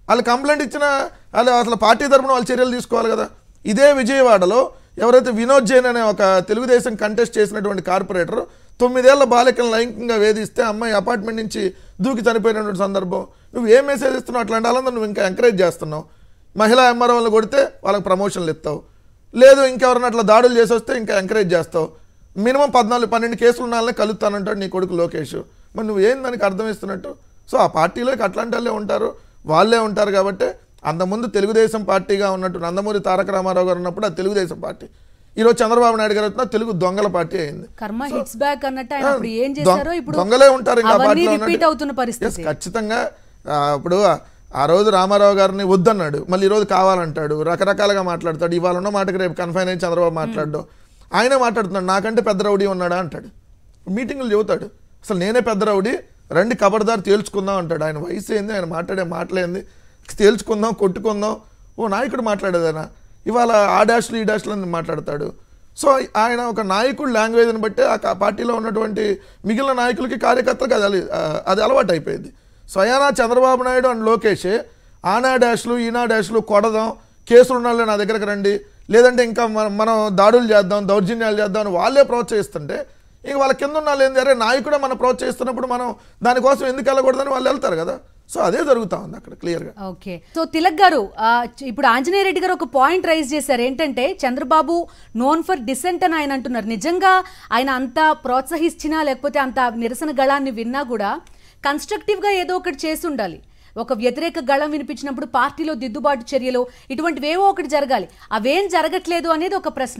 వాళ్ళు కంప్లైంట్ ఇచ్చిన వాళ్ళు అసలు పార్టీ తరపున వాళ్ళు చర్యలు తీసుకోవాలి కదా ఇదే విజయవాడలో ఎవరైతే వినోద్ జైన్ అనే ఒక తెలుగుదేశం కంటెస్ట్ చేసినటువంటి కార్పొరేటర్ తొమ్మిదేళ్ల బాలికలను లైంగికంగా వేధిస్తే అమ్మాయి అపార్ట్మెంట్ నుంచి దూకి చనిపోయినటువంటి సందర్భం నువ్వు ఏ మెసేజ్ ఇస్తున్నావు అట్లాంటి వాళ్ళందరూ నువ్వు ఇంకా ఎంకరేజ్ చేస్తున్నావు మహిళా ఎంఆర్ఓలను కొడితే వాళ్ళకి ప్రమోషన్లు ఇస్తావు లేదు ఇంకెవరైనా అట్లా దాడులు చేసి వస్తే ఇంకా ఎంకరేజ్ చేస్తావు మినిమం పద్నాలుగు పన్నెండు కేసులు ఉన్నాళ్ళనే కలుస్తానంటాడు నీ కొడుకు లోకేష్ మరి నువ్వు ఏం దానికి అర్థం ఇస్తున్నట్టు సో ఆ పార్టీలోకి అట్లాంటి వాళ్ళే ఉంటారు వాళ్ళే ఉంటారు కాబట్టి అంతకుముందు తెలుగుదేశం పార్టీగా ఉన్నట్టు నందమూరి తారక రామారావు గారు ఉన్నప్పుడు అది తెలుగుదేశం పార్టీ ఈరోజు చంద్రబాబు నాయుడు గారు వచ్చినా తెలుగు దొంగల పార్టీ అయింది కర్మ హిట్స్ బ్యాక్ అన్నట్టు ఆయన ఆ, అప్పుడు ఏం దొంగ- చేశారో ఇప్పుడు దొంగలే ఉంటారు ఇంకా అవన్నీ పార్టీలో రిపీట్ ఉన్నట్టు. అవుతున్న Yes, పరిస్థితి ఖచ్చితంగా ఆ, ఇప్పుడు ఆ- ఆ రోజు రామారావు గారిని వద్దన్నాడు మళ్ళీ ఈరోజు కావాలంటాడు రకరకాలుగా మాట్లాడతాడు ఇవాళ ఉన్న మాటకి రేపు కన్ఫైన్ అయ్యి చంద్రబాబు మాట్లాడడం ఆయనే మాట్లాడుతున్నాడు నాకంటే పెద్ద రౌడీ ఉన్నాడా అంటాడు మీటింగులు చెబుతాడు అసలు నేనే పెద్ద రౌడీ రండి కబర్దారు తేల్చుకుందాం అంటాడు ఆయన వయసు ఏంది ఆయన మాట్లాడే మాటలేంది తేల్చుకుందాం కొట్టుకుందాం ఓ నాయకుడు మాట్లాడేదనా ఇవాళ ఆ డాష్లు ఈ డాష్లు అని మాట్లాడతాడు సో ఆయన ఒక నాయకుడు లాంగ్వేజ్ని బట్టి ఆ కా- పార్టీలో ఉన్నటువంటి మిగిలిన నాయకులకి కార్యకర్తలకు అది అలి- ఆ, అది అలవాటు అయిపోయింది స్వయానా చంద్రబాబు నాయుడు అండ్ లోకేష్ ఆనా డాష్లు ఈనా డాష్లు కొడదాం కేసులు ఉన్న వాళ్ళే నా దగ్గరకు రండి లేదంటే ఇంకా మనం మనం దాడులు చేద్దాం దౌర్జన్యాలు చేద్దాం అని వాళ్ళే ప్రోత్సహిస్తుంటే ఇంక వాళ్ళ కింద ఉన్న వాళ్ళు ఏంది అరే నాయకుడే మనం ప్రోత్సహిస్తున్నప్పుడు మనం దానికోసం ఎందుకు వెళ్ళకూడదని వాళ్ళు వెళ్తారు కదా సో అదే జరుగుతూ ఉంది అక్కడ క్లియర్గా ఓకే సో తిలక్ గారు ఆ, చ- ఇప్పుడు ఆంజనేయ రెడ్డి గారు ఒక పాయింట్ రైజ్ చేశారు ఏంటంటే చంద్రబాబు నోన్ ఫర్ డిసెంట్ అని ఆయన అంటున్నారు నిజంగా ఆయన అంత ప్రోత్సహించినా లేకపోతే అంత నిరసన గళాన్ని విన్నా కూడా కన్స్ట్రక్టివ్ గా ఏదో ఒకటి చేసి ఉండాలి ఒక వ్యతిరేక గళం వినిపించినప్పుడు పార్టీలో దిద్దుబాటు చర్యలు ఇటువంటివేవో ఒకటి జరగాలి అవేం జరగట్లేదు అనేది ఒక ప్రశ్న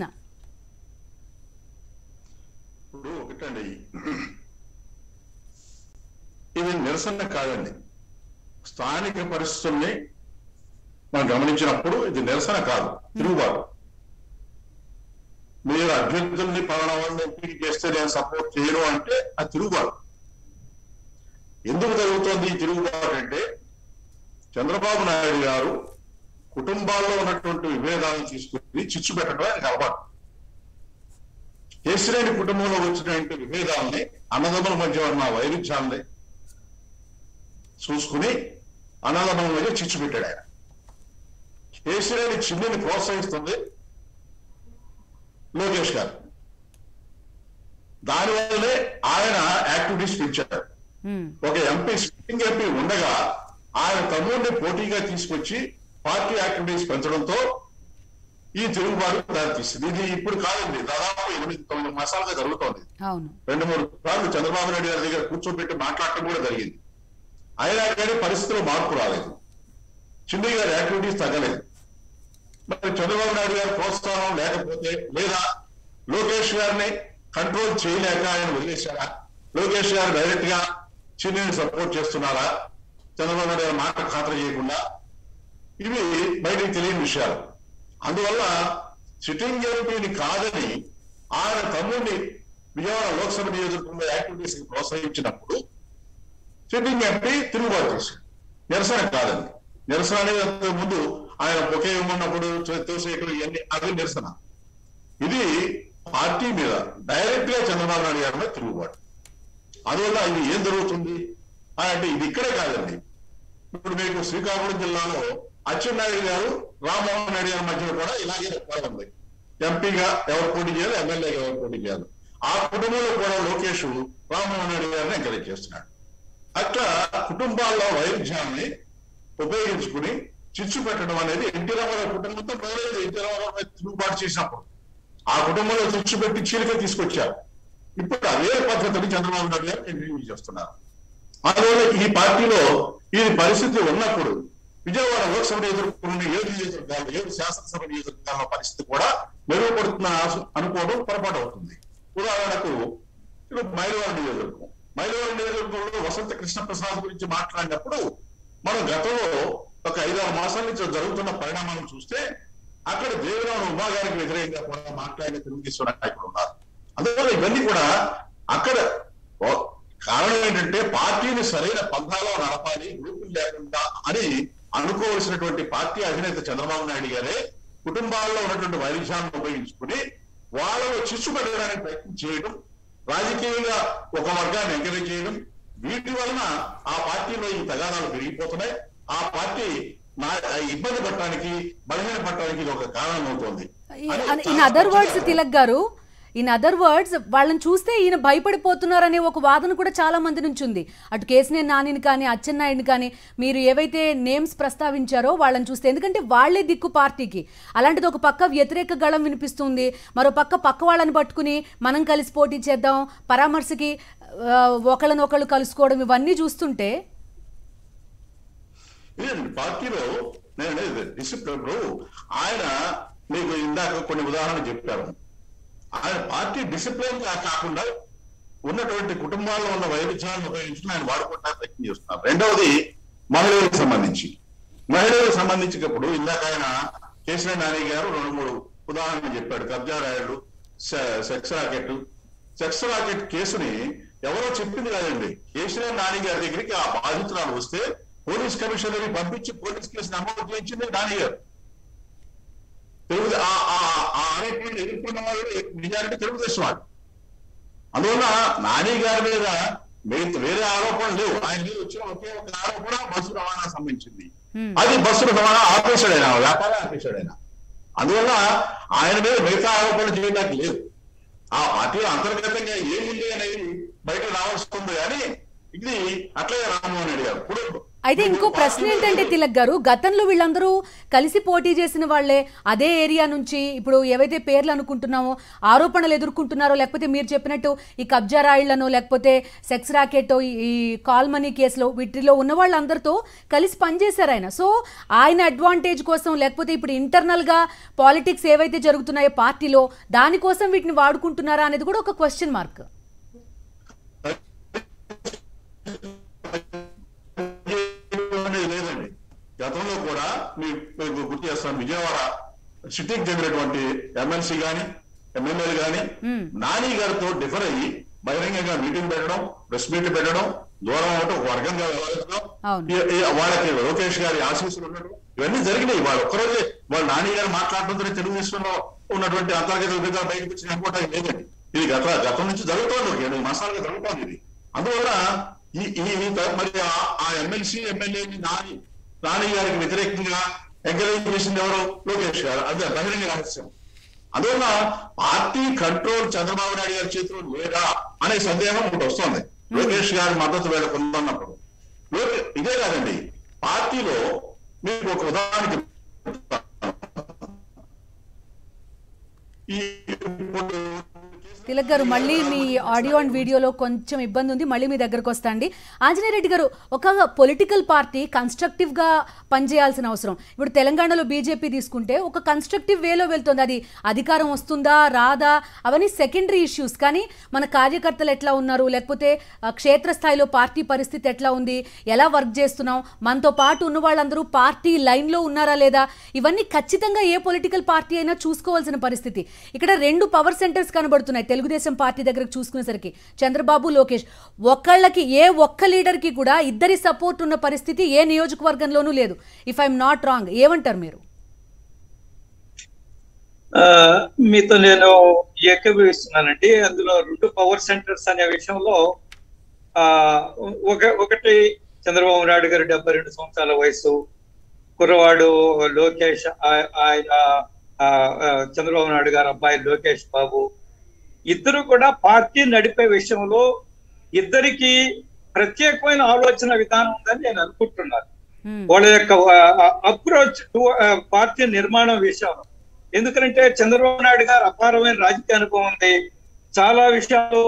ఇప్పుడు ఒకటండి ఇది నిరసన కాదండి స్థానిక పరిస్థితుల్ని మనం గమనించినప్పుడు ఇది నిరసన కాదు తిరుగుబాటు మీరు అభ్యర్థుల్ని పలానా వాళ్ళని ఎంపిక చేస్తే నేను సపోర్ట్ చేయను అంటే అది తిరుగుబాటు ఎందుకు జరుగుతోంది ఈ తిరుగుబాటు అంటే చంద్రబాబు నాయుడు గారు కుటుంబాల్లో ఉన్నటువంటి విభేదాలను తీసుకుని చిచ్చు పెట్టడం ఆయనకు అలవాటు కేసిరేని కుటుంబంలో వచ్చినటువంటి విభేదాలని అన్నదమ్ముల మధ్య ఉన్న వైరుధ్యాలని చూసుకుని అన్నదమ్ముల మధ్య చిచ్చు పెట్టాడు ఆయన కేసిరేని చిన్నిని ప్రోత్సహిస్తుంది లోకేష్ గారు దానివల్లనే ఆయన యాక్టివిటీస్ పెంచారు ఉమ్, ఒక ఎంపీ సిట్టింగ్ ఎంపీ ఉండగా ఆయన తమ్ముడిని పోటీగా తీసుకొచ్చి పార్టీ యాక్టివిటీస్ పెంచడంతో ఈ తిరుగుబాటు దారితీస్తుంది ఇది ఇప్పుడు కాదండి దాదాపు ఎనిమిది తొమ్మిది మాసాలుగా జరుగుతోంది అవును రెండు మూడు సార్లు చంద్రబాబు నాయుడు గారి దగ్గర కూర్చోబెట్టి మాట్లాడటం కూడా జరిగింది అయినా కానీ పరిస్థితుల్లో మార్పు రాలేదు చిన్ని గారి యాక్టివిటీస్ తగ్గలేదు మరి చంద్రబాబు నాయుడు గారి ప్రోత్సాహం లేకపోతే లేదా లోకేష్ గారిని కంట్రోల్ చేయలేక ఆయన వదిలేశారా లోకేష్ గారు డైరెక్ట్ గా చిన్నిని సపోర్ట్ చేస్తున్నారా చంద్రబాబు నాయుడు గారి మాట ఖాతరు చేయకుండా ఇవి బయటికి తెలియని విషయాలు అందువల్ల సిట్టింగ్ ఎంపీని కాదని ఆయన తమ్ముడిని విజయవాడ లోక్సభ నియోజకవర్గంలో యాక్టివిటీస్ ప్రోత్సహించినప్పుడు సిట్టింగ్ ఎంపీ తిరుగుబాటు చేశాడు నిరసన కాదండి నిరసన అనేది అంతకు ముందు ఆయన ఒకే ఉన్నప్పుడు తోసేయడం ఇవన్నీ అది నిరసన ఇది పార్టీ మీద డైరెక్ట్ గా చంద్రబాబు నాయుడు గారి మీద తిరుగుబాటు అందువల్ల ఇది ఏం జరుగుతుంది ఆ, అంటే ఇది ఇక్కడే కాదండి ఇప్పుడు మీకు శ్రీకాకుళం జిల్లాలో అచ్చెన్నాయుడు గారు రామ్మోహన్ నాయుడు గారి మధ్య కూడా ఇలాగే గొడవ ఉంది ఎంపీగా ఎవరు పోటీ చేయాలి ఎమ్మెల్యేగా ఎవరు పోటీ చేయాలి ఆ కుటుంబంలో కూడా లోకేష్ రామ్మోహన్ నాయుడు గారిని ఎంకరేజ్ చేస్తున్నాడు అట్లా కుటుంబాల్లో వైరుధ్యాన్ని ఉపయోగించుకుని చిచ్చు పెట్టడం అనేది ఎన్టీ రామారావు కుటుంబంతో మొదలైంది ఎన్టీ రామారావు మీద తిరుగుబాటు చేసినప్పుడు ఆ కుటుంబంలో చిచ్చు పెట్టి చీలిక తీసుకొచ్చారు ఇప్పుడు అదే పద్ధతిని చంద్రబాబు నాయుడు గారు కంటిన్యూ చేస్తున్నారు అందువల్ల ఈ పార్టీలో ఈ పరిస్థితి ఉన్నప్పుడు విజయవాడ లోక్సభ నియోజకవర్గంలో ఏడు నియోజకవర్గాలు ఏడు శాసనసభ నియోజకవర్గాల పరిస్థితి కూడా మెరుగుపడుతున్న ఆశ- అనుకోవడం పొరపాటు అవుతుంది ఉదాహరణకు ఇప్పుడు మైలవాడ నియోజకవర్గం మైలవాడ నియోజకవర్గంలో వసంత కృష్ణ ప్రసాద్ గురించి మాట్లాడినప్పుడు మనం గతంలో ఒక ఐదారు మాసాల నుంచి జరుగుతున్న పరిణామాలను చూస్తే అక్కడ దేవరామ ఉమా గారికి వ్యతిరేకంగా కూడా మాట్లాడిన తెలుగుదేశం నాయకులు ఉన్నారు అందువల్ల ఇవన్నీ కూడా అక్కడ ఓ- కారణం ఏంటంటే పార్టీని సరైన పంథాలో నడపాలి గ్రూపులు లేకుండా అని అనుకోవలసినటువంటి పార్టీ అధినేత చంద్రబాబు నాయుడు గారే కుటుంబాల్లో ఉన్నటువంటి వైరుధ్యాలను ఉపయోగించుకుని వాళ్ళలో చిచ్చు పెట్టడానికి ప్రయత్నం చేయడం రాజకీయంగా ఒక వర్గాన్ని ఎంకరేజ్ చేయడం వీటి వలన ఆ పార్టీలో ఈ తగాదాలు పెరిగిపోతున్నాయి ఆ పార్టీ నా ఇబ్బంది పడటానికి బలహీన పడటానికి ఇది ఒక కారణం అవుతోంది అని ఇన్ అదర్ వర్డ్స్ తిలక్ గారు ఇన్ అదర్ వర్డ్స్ వాళ్ళని చూస్తే ఈయన భయపడిపోతున్నారనే ఒక వాదన కూడా చాలా మంది నుంచి ఉంది అటు కేసినేని నానిని కానీ అచ్చెన్నాయుడిని కానీ మీరు ఏవైతే నేమ్స్ ప్రస్తావించారో వాళ్ళని చూస్తే ఎందుకంటే వాళ్ళే దిక్కు పార్టీకి అలాంటిది ఒక పక్క వ్యతిరేక గళం వినిపిస్తుంది మరో పక్క పక్క వాళ్ళని పట్టుకుని మనం కలిసి పోటీ చేద్దాం పరామర్శకి ఆ, ఒకళ్ళని ఒకళ్ళు కలుసుకోవడం ఇవన్నీ చూస్తుంటే ఇదండి పార్టీలో నేను అనేది డిసిప్లిన్ ఇప్పుడు ఆయన మీకు ఇందాక కొన్ని ఉదాహరణలు చెప్పారు ఆయన పార్టీ డిసిప్లిన్ గా కాకుండా ఉన్నటువంటి కుటుంబాల్లో ఉన్న వైవిధ్యాలను ఉపయోగించుకుని ఆయన వాడుకోవడానికి ప్రయత్నం చేస్తున్నారు రెండవది మహిళలకు సంబంధించి మహిళలకు సంబంధించినప్పుడు ఇందాక ఆయన కేసీఆర్ నాని గారు రెండు మూడు ఉదాహరణలు చెప్పాడు కబ్జా రాయలు సె- సెక్స్ రాకెట్ సెక్స్ రాకెట్ కేసుని ఎవరో చెప్పింది కాదండి కేసీఆర్ నాని గారి దగ్గరికి ఆ బాధితురాలు వస్తే పోలీస్ కమిషనర్ పంపించి పోలీస్ కేసు నమోదు చేయించింది నాని గారు తెలుగు ఆ- ఆ- ఆ ఆరోపణలు ఎదుర్కొన్న వాళ్ళు నిజానికి తెలుగుదేశం వాళ్ళు అందువల్ల నాని గారి మీద మిగతా వేరే ఆరోపణలు లేవు ఆయన మీద వచ్చిన ఒకే ఒక ఆరోపణ బస్సు రవాణా సంబంధించింది Hmm. అది బస్సు రవాణా ఆపేశాడు ఆయన వ్యాపారం ఆపేశాడు ఆయన అందువల్ల ఆయన మీద మిగతా ఆరోపణలు చేయడానికి లేవు ఆ పార్టీలో అంతర్గతంగా ఏముంది అనేది బయట రావాల్సి ఉంది కానీ ఇది అట్లే రామ్మోహన్ రెడ్డి గారు ఇప్పుడు అయితే ఇంకో ప్రశ్న ఏంటంటే తిలక్ గారు గతంలో వీళ్ళందరూ కలిసి పోటీ చేసిన వాళ్ళే అదే ఏరియా నుంచి ఇప్పుడు ఏవైతే పేర్లు అనుకుంటున్నామో ఆరోపణలు ఎదుర్కొంటున్నారో లేకపోతే మీరు చెప్పినట్టు ఈ కబ్జా రాయిళ్లను లేకపోతే సెక్స్ రాకెట్ ఈ కాల్ మనీ కేసులో వీటిలో ఉన్న వాళ్ళందరితో కలిసి పనిచేశారు ఆయన సో ఆయన అడ్వాంటేజ్ కోసం లేకపోతే ఇప్పుడు ఇంటర్నల్గా పాలిటిక్స్ ఏవైతే జరుగుతున్నాయో పార్టీలో దానికోసం వీటిని వాడుకుంటున్నారా అనేది కూడా ఒక క్వశ్చన్ మార్క్ అనేది లేదండి గతంలో కూడా మీ మీకు గుర్తు చేస్తాను విజయవాడ సిటీకి చెందినటువంటి ఎమ్మెల్సీ గాని ఎమ్మెల్యేలు గాని నాని గారితో డిఫర్ అయ్యి బహిరంగంగా మీటింగ్ పెట్టడం ప్రెస్ మీట్ పెట్టడం దూరం అవటం ఒక వర్గంగా వ్యవహరించడం అవును. ఈ- ఈ వాళ్ళకి లోకేష్ గారి ఆశీస్సులు ఉండడం ఇవన్నీ జరిగినాయి వాళ్ళు ఒక్కరోజే వాళ్ళు నాని గారు మాట్లాడుతుంటే తెలుగుదేశంలో ఉన్నటువంటి అంతర్గత విభేదాలు బయటకు వచ్చి అనుకోవటానికి లేదండి ఇది గత గతం నుంచి జరుగుతోంది ఒక ఎనిమిది మాసాలుగా జరుగుతోంది ఇది అందువల్ల ఈ ఈ ఈ త- మరి ఆ- ఆ ఎమ్మెల్సీ ఎమ్మెల్యేని నాని నాని గారికి వ్యతిరేకంగా ఎంకరేజ్ చేసింది ఎవరు లోకేష్ గారు అదే బహిరంగ రహస్యం అందువల్ల పార్టీ కంట్రోల్ చంద్రబాబు నాయుడు గారి చేతిలో లేదా అనే సందేహం ఒకటి వస్తుంది లోకేష్ గారి మద్దతు వీళ్ళకు ఉందన్నప్పుడు లోకే ఇదే కాదండి పార్టీలో మీకు ఒక ఉదాహరణ చెప్తాను. ఈ ఇప్పుడు తిలక్ గారు మళ్ళీ మీ ఆడియో అండ్ వీడియోలో కొంచెం ఇబ్బంది ఉంది మళ్ళీ మీ దగ్గరకు వస్తా అండి ఆంజనేయ రెడ్డి గారు ఒక పొలిటికల్ పార్టీ కన్స్ట్రక్టివ్ గా పనిచేయాల్సిన అవసరం ఇప్పుడు తెలంగాణలో బీజేపీ తీసుకుంటే ఒక కన్స్ట్రక్టివ్ వేలో వెళ్తుంది అది అధికారం వస్తుందా రాదా అవన్నీ సెకండరీ ఇష్యూస్ కానీ మన కార్యకర్తలు ఎట్లా ఉన్నారు లేకపోతే ఆ, క్షేత్రస్థాయిలో పార్టీ పరిస్థితి ఎట్లా ఉంది ఎలా వర్క్ చేస్తున్నాం మనతో పాటు ఉన్న వాళ్ళందరూ పార్టీ లైన్లో ఉన్నారా లేదా ఇవన్నీ ఖచ్చితంగా ఏ పొలిటికల్ పార్టీ అయినా చూసుకోవాల్సిన పరిస్థితి ఇక్కడ రెండు పవర్ సెంటర్స్ కనబడుతున్నాయి తెలుగుదేశం పార్టీ దగ్గరకు చూసుకునేసరికి చంద్రబాబు లోకేష్ ఒక్కళ్ళకి ఏ ఒక్క లీడర్కి కూడా ఇద్దరి సపోర్ట్ ఉన్న పరిస్థితి ఏ నియోజకవర్గంలోనూ లేదు ఇఫ్ ఐఎమ్ నాట్ రాంగ్ ఏమంటారు మీరు ఆ, మీతో నేను ఏకీభవిస్తున్నానండి అందులో రెండు పవర్ సెంటర్స్ అనే విషయంలో ఆ ఒక ఒకటి చంద్రబాబు నాయుడు గారు డెబ్బై రెండు సంవత్సరాల వయసు కుర్రవాడు లోకేష్ ఆ- ఆయన ఆ, ఆ, చంద్రబాబు నాయుడు గారు అబ్బాయి లోకేష్ బాబు ఇద్దరు కూడా పార్టీ నడిపే విషయంలో ఇద్దరికి ప్రత్యేకమైన ఆలోచన విధానం ఉందని నేను అనుకుంటున్నాను Hmm. వాళ్ళ యొక్క అప్రోచ్ టు పార్టీ నిర్మాణం విషయంలో ఎందుకంటే చంద్రబాబు నాయుడు గారు అపారమైన రాజకీయ అనుభవం ఉంది చాలా విషయాలు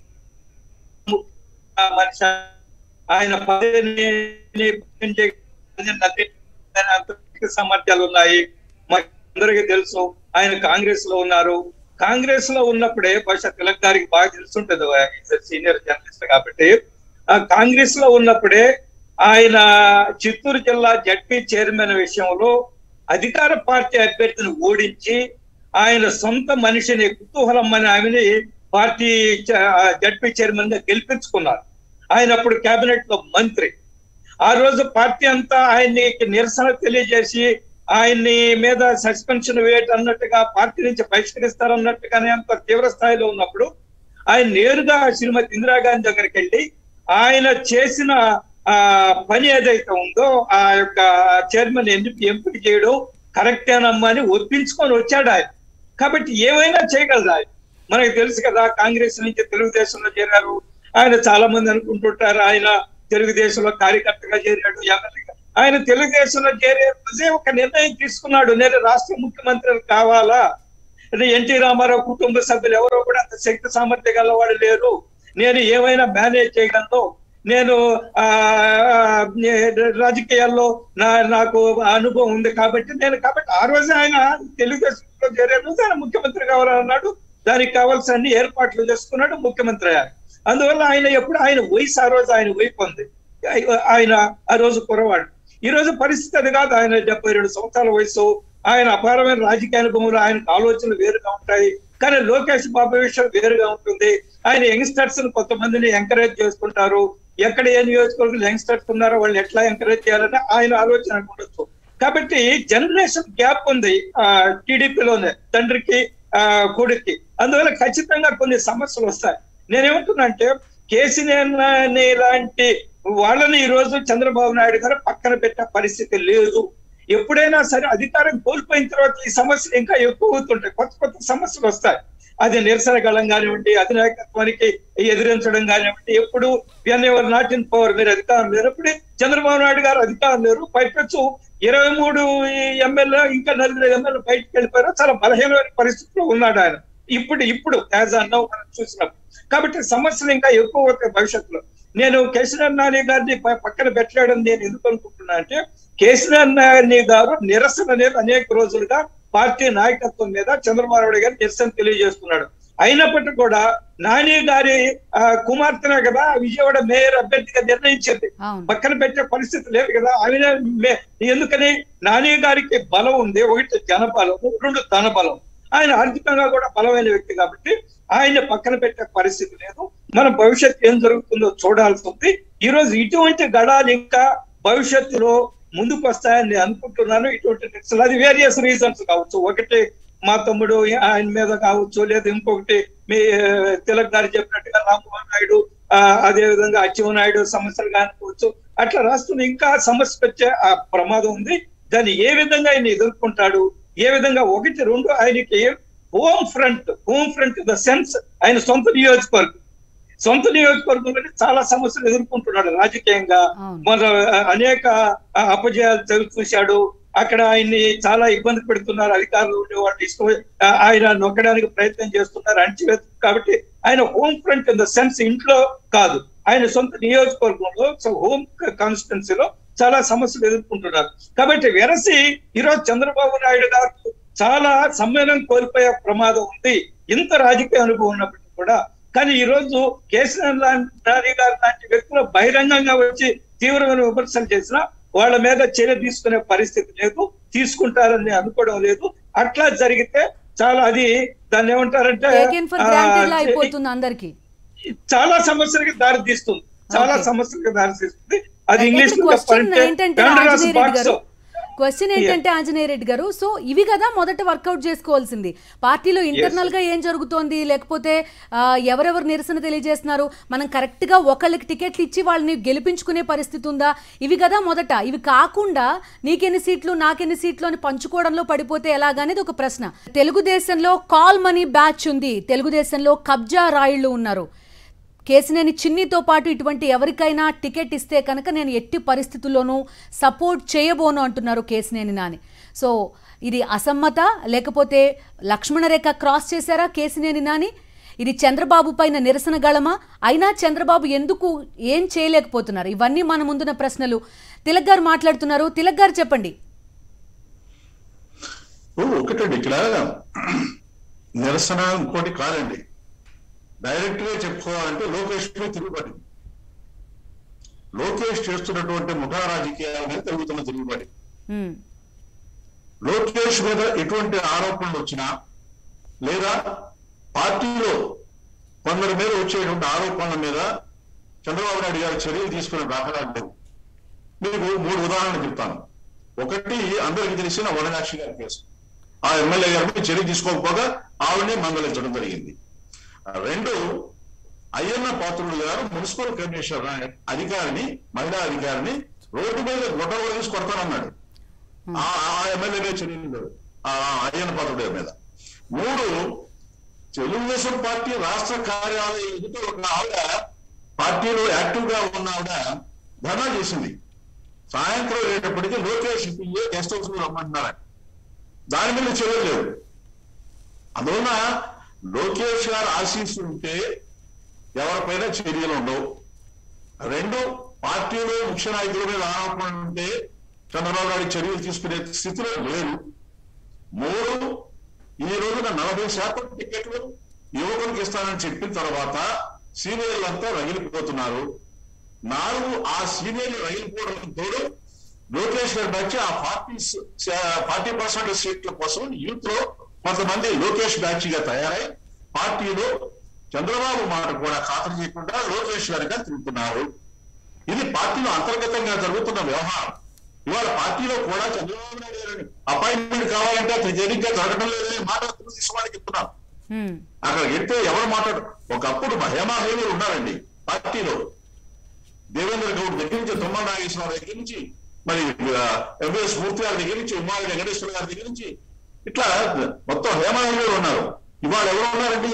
ఆ మనిషి ఆయన పదవిని పెంచే అంతర్గత సామర్థ్యాలు ఉన్నాయి మనకి అందరికీ తెలుసు ఆయన కాంగ్రెస్ లో ఉన్నారు కాంగ్రెస్ లో ఉన్నప్పుడే బహుశా తిలక్ గారికి బాగా తెలుసుంటది సీనియర్ జర్నలిస్ట్ కాబట్టి ఆ కాంగ్రెస్ లో ఉన్నప్పుడే ఆయన చిత్తూరు జిల్లా జడ్పీ చైర్మన్ విషయంలో అధికార పార్టీ అభ్యర్థిని ఓడించి ఆయన సొంత మనిషిని కుతూహలం అని ఆమెని పార్టీ జడ్పీ చైర్మన్ గా గెలిపించుకున్నారు ఆయన అప్పుడు కేబినెట్ లో మంత్రి ఆ రోజు పార్టీ అంతా ఆయన్ని నిరసన తెలియజేసి ఆయన్ని మీద సస్పెన్షన్ వేయటం అన్నట్టుగా పార్టీ నుంచి బహిష్కరిస్తారన్నట్టుగానే అంత తీవ్ర స్థాయిలో ఉన్నప్పుడు ఆయన నేరుగా శ్రీమతి ఇందిరాగాంధీ దగ్గరికి వెళ్ళి ఆయన చేసిన ఆ పని ఏదైతే ఉందో ఆ యొక్క చైర్మన్ ఎంపిక ఎంపిక చేయడం కరెక్టేనమ్మా అని ఒప్పించుకొని వచ్చాడు ఆయన కాబట్టి ఏమైనా చేయగలదు ఆయన మనకు తెలుసు కదా కాంగ్రెస్ నుంచి తెలుగుదేశంలో చేరారు ఆయన చాలా మంది అనుకుంటుంటారు ఆయన తెలుగుదేశంలో కార్యకర్తగా చేరాడు ఎమ్మెల్యేగా ఆయన తెలుగుదేశంలో చేరే రోజే ఒక నిర్ణయం తీసుకున్నాడు నేను రాష్ట్ర ముఖ్యమంత్రి కావాలా అంటే ఎన్టీ రామారావు కుటుంబ సభ్యులు ఎవరో కూడా అంత శక్తి సామర్థ్యం గలవాడు లేరు నేను ఏమైనా మేనేజ్ చేయగలను నేను ఆ నే- రాజకీయాల్లో నా నాకు అనుభవం ఉంది కాబట్టి నేను కాబట్టి ఆ రోజు ఆయన తెలుగుదేశంలో చేరే రోజు ఆయన ముఖ్యమంత్రి కావాలన్నాడు దానికి కావాల్సిన అన్ని ఏర్పాట్లు చేసుకున్నాడు ముఖ్యమంత్రి అయ్యారు అందువల్ల ఆయన ఎప్పుడు ఆయన వయసు ఆ రోజు ఆయన వైపు ఉంది ఆయ- ఆయన ఆ రోజు కురవాడు ఈ రోజు పరిస్థితి అది కాదు ఆయన డెబ్బై రెండు సంవత్సరాల వయసు ఆయన అపారమైన రాజకీయ అనుభవంలో ఆయనకు ఆలోచనలు వేరుగా ఉంటాయి కానీ లోకేష్ బాబు విషయం వేరుగా ఉంటుంది ఆయన యంగ్స్టర్స్ కొంతమందిని ఎంకరేజ్ చేసుకుంటారు ఎక్కడ ఏ నియోజకవర్గంలో యంగ్స్టర్స్ ఉన్నారో వాళ్ళని ఎట్లా ఎంకరేజ్ చేయాలని ఆయన ఆలోచన ఉండొచ్చు కాబట్టి జనరేషన్ గ్యాప్ ఉంది ఆ టీడీపీలోనే తండ్రికి ఆ కొడుక్కి అందువల్ల ఖచ్చితంగా కొన్ని సమస్యలు వస్తాయి నేనేమంటున్నా అంటే కేసీఆర్ లాంటి వాళ్ళని ఈ రోజు చంద్రబాబు నాయుడు గారు పక్కన పెట్టే పరిస్థితి లేదు ఎప్పుడైనా సరే అధికారం కోల్పోయిన తర్వాత ఈ సమస్యలు ఇంకా ఎక్కువ అవుతుంటాయి కొత్త కొత్త సమస్యలు వస్తాయి అది నిరసన గళం కానివ్వండి అధినాయకత్వానికి ఎదిరించడం కానివ్వండి ఎప్పుడు ఎవరు నాట్ ఇన్ పవర్ మీరు అధికారం లేనప్పుడు చంద్రబాబు నాయుడు గారు అధికారం లేరు పైపెచ్చు ఇరవై మూడు ఎమ్మెల్యే ఇంకా నలుగురు ఎమ్మెల్యే బయటకు వెళ్ళిపోయారు చాలా బలహీనమైన పరిస్థితిలో ఉన్నాడు ఆయన ఇప్పుడు ఇప్పుడు యాజ్ అన్నో మనం చూసినప్పుడు కాబట్టి సమస్యలు ఇంకా ఎక్కువ అవుతాయి భవిష్యత్తులో నేను కేసీఆర్ నాని గారిని ప- పక్కన పెట్టలేడని నేను ఎందుకు అనుకుంటున్నా అంటే కేసీఆర్ నాని గారు నిరసన అనేది అనేక రోజులుగా పార్టీ నాయకత్వం మీద చంద్రబాబు నాయుడు గారు నిరసన తెలియజేస్తున్నాడు అయినప్పటికీ కూడా నాని గారి ఆ, కుమార్తెనే కదా విజయవాడ మేయర్ అభ్యర్థిగా నిర్ణయించింది అవును పక్కన పెట్టే పరిస్థితి లేదు కదా ఆయన మే- ఎందుకని నాని గారికి బలం ఉంది ఒకటి జనబలం రెండు ధన బలం ఆయన ఆర్థికంగా కూడా బలమైన వ్యక్తి కాబట్టి ఆయన పక్కన పెట్టే పరిస్థితి లేదు మన భవిష్యత్తు ఏం జరుగుతుందో చూడాల్సి ఉంది ఈ రోజు ఇటువంటి గడాలు ఇంకా భవిష్యత్తులో ముందుకు వస్తాయని నేను అనుకుంటున్నాను ఇటువంటి నిరసనలు అది వేరియస్ రీజన్స్ కావచ్చు ఒకటి మా తమ్ముడు ఆయన మీద కావచ్చు లేదా ఇంకొకటి మీ ఆ, తిలక్ గారు చెప్పినట్టుగా రామ్మోహన్ నాయుడు ఆ, అదే విధంగా అచ్చెన్నాయుడు సమస్యలు కానిపోవచ్చు అట్లా రాష్ట్రం ఇంకా సమస్య వచ్చే ఆ ప్రమాదం ఉంది దాన్ని ఏ విధంగా ఆయన ఎదుర్కొంటాడు ఏ విధంగా ఒకటి రెండు ఆయనకి home front home front the sense ఆయన సొంత నియోజకవర్గం సొంత నియోజకవర్గంలో చాలా సమస్యలు ఎదుర్కొంటున్నాడు రాజకీయంగా అవును. మన అనేక ఆ, అపజయాలు చవి చూశాడు అక్కడ ఆయన్ని చాలా ఇబ్బంది పెడుతున్నారు అధికారులు ఉండే వాళ్ళు ఇష్టం ఆ, ఆయన నొక్కడానికి ప్రయత్నం చేస్తున్నారు అణచివేత కాబట్టి ఆయన home front in the sense ఇంట్లో కాదు ఆయన సొంత నియోజకవర్గంలో సో హోమ్ కాన్స్టిట్యున్సీలో చాలా సమస్యలు ఎదుర్కొంటున్నారు కాబట్టి వెరసి ఈరోజు చంద్రబాబు నాయుడు గారు చాలా సమ్మేళనం కోల్పోయే ప్రమాదం ఉంది ఇంత రాజకీయ అనుభవం ఉన్నప్పటికీ కూడా కానీ ఈ రోజు కేసీఆర్ నాని గారు లాంటి వ్యక్తులు బహిరంగంగా వచ్చి తీవ్రమైన విమర్శలు చేసినా వాళ్ళ మీద చర్య తీసుకునే పరిస్థితి లేదు తీసుకుంటారని అనుకోవడం లేదు అట్లా జరిగితే చాలా అది దాన్ని ఏమంటారంటే టేకెన్ ఫర్ ఆ, గ్రాంటెడ్ లా అయిపోతుంది అందరికి చాలా సమస్యలకు దారి తీస్తుంది చాలా Okay. సమస్యలకు దారి తీస్తుంది అది ఇంగ్లీష్ లో క్వశ్చన్ చెప్పాలంటే ఏంటంటే Pandora's ఆంజనేయ రెడ్డి box. గారు క్వశ్చన్ ఏంటంటే ఆంజనేయ రెడ్డి గారు సో ఇవి కదా మొదట వర్కౌట్ చేసుకోవాల్సింది పార్టీలో ఇంటర్నల్ గా ఏం జరుగుతోంది లేకపోతే ఆ, ఎవరెవరు నిరసన తెలియజేస్తున్నారు మనం కరెక్ట్ గా ఒకళ్ళకి టికెట్లు ఇచ్చి వాళ్ళని గెలిపించుకునే పరిస్థితి ఉందా ఇవి కదా మొదట ఇవి కాకుండా నీకెన్ని సీట్లు నాకెన్ని సీట్లు అని పంచుకోవడంలో పడిపోతే ఎలాగనేది ఒక ప్రశ్న తెలుగుదేశంలో కాల్ మనీ బ్యాచ్ ఉంది తెలుగుదేశంలో కబ్జా రాయిళ్లు ఉన్నారు కేసినేని చిన్నితో పాటు ఇటువంటి ఎవరికైనా టికెట్ ఇస్తే కనుక నేను ఎట్టి పరిస్థితుల్లోనూ సపోర్ట్ చేయబోను అంటున్నారు కేసినేని నాని సో ఇది అసమ్మత లేకపోతే లక్ష్మణరేఖ క్రాస్ చేశారా కేసినేని నాని ఇది చంద్రబాబు పైన నిరసన గళమా అయినా చంద్రబాబు ఎందుకు ఏం చేయలేకపోతున్నారు ఇవన్నీ మన ముందున్న ప్రశ్నలు తిలక్ గారు మాట్లాడుతున్నారు తిలక్ గారు చెప్పండి ఓ, ఒకటండి ఇక్కడ నిరసన ఇంకోటి కాదండి డైరెక్ట్ గా చెప్పుకోవాలంటే లోకేష్ పై తిరుగుబాటు లోకేష్ చేస్తున్నటువంటి ముఠా రాజకీయాల మీద తిరుగుతున్న తిరుగుబాటు ఉమ్, లోకేష్ మీద ఎటువంటి ఆరోపణలు వచ్చినా లేదా పార్టీలో కొందరి మీద వచ్చేటువంటి ఆరోపణల మీద చంద్రబాబు నాయుడు గారు చర్యలు తీసుకునే దాఖలాలు లేవు మీకు మూడు ఉదాహరణలు చెప్తాను ఒకటి అందరికీ తెలిసిన వననాక్షి గారి కేసు ఆ ఎమ్మెల్యే గారిని చర్య తీసుకోకపోగా ఆవిడనే మందలించడం జరిగింది రెండు అయ్యన్న పాత్రుడు గారు మున్సిపల్ కమిషనర్ అధికారిని మహిళా అధికారిని రోడ్డు మీద గొడవ తీసి కొడతానన్నాడు ఆ ఆ ఎమ్మెల్యే చర్యలు ఆ అయ్యన్న పాత్రుడు మీద మూడు తెలుగుదేశం పార్టీ రాష్ట్ర కార్యాలయం ఎదుట ఒక ఆవిడ పార్టీలో యాక్టివ్ గా ఉన్న ఆవిడ ధర్నా చేసింది సాయంత్రం అయ్యేటప్పటికీ లోకేష్ పిఏ గెస్ట్ హౌస్ లో రమ్మంటున్నారు దాని మీద చర్యలు లేవు అందువలన లోకేష్ గారు ఆశీస్సు ఉంటే ఎవరిపైన చర్యలు ఉండవు రెండు పార్టీలో ముఖ్య నాయకుల మీద ఆరోపణలు ఉంటే చంద్రబాబు నాయుడు చర్యలు తీసుకునే స్థితిలో లేరు మూడు ఈ రోజున నలభై శాతం టికెట్లు యువకులకు ఇస్తానని చెప్పిన తర్వాత సీనియర్లంతా రగిలిపోతున్నారు నాలుగు ఆ సీనియర్లు రగిలిపోవడం తోడు లోకేష్ గారి బ్యాచ్ ఆ ఫార్టీ ఫార్టీ పర్సెంట్ సీట్ల కోసం యూత్ లో కొంతమంది లోకేష్ బ్యాచ్ గా తయారై పార్టీలో చంద్రబాబు మాట కూడా ఖాతరు చేయకుండా లోకేష్ గారిగా తిరుగుతున్నారు ఇది పార్టీలో అంతర్గతంగా జరుగుతున్న వ్యవహారం ఇవాళ పార్టీలో కూడా చంద్రబాబు నాయుడు గారిని అపాయింట్మెంట్ కావాలంటే అతను తేలిగ్గా జరగడం లేదనే మాట తీసుకోవాలని చెప్తున్నారు హ్మ్. అక్కడ వెళ్తే ఎవరు మాట్లాడు ఒకప్పుడు హేమాహేములు ఉన్నారండి పార్టీలో దేవేంద్ర గౌడ్ దగ్గర నుంచి తుమ్మల నాగేశ్వరరావు దగ్గర నుంచి మరి ఎంఎస్ మూర్తి గారి దగ్గర నుంచి ఉమ్మారి వెంకటేశ్వర గారి దగ్గర నుంచి ఇట్లా మొత్తం హేమాహేములు ఉన్నారు ఇవాళ ఎవరు ఉన్నారండి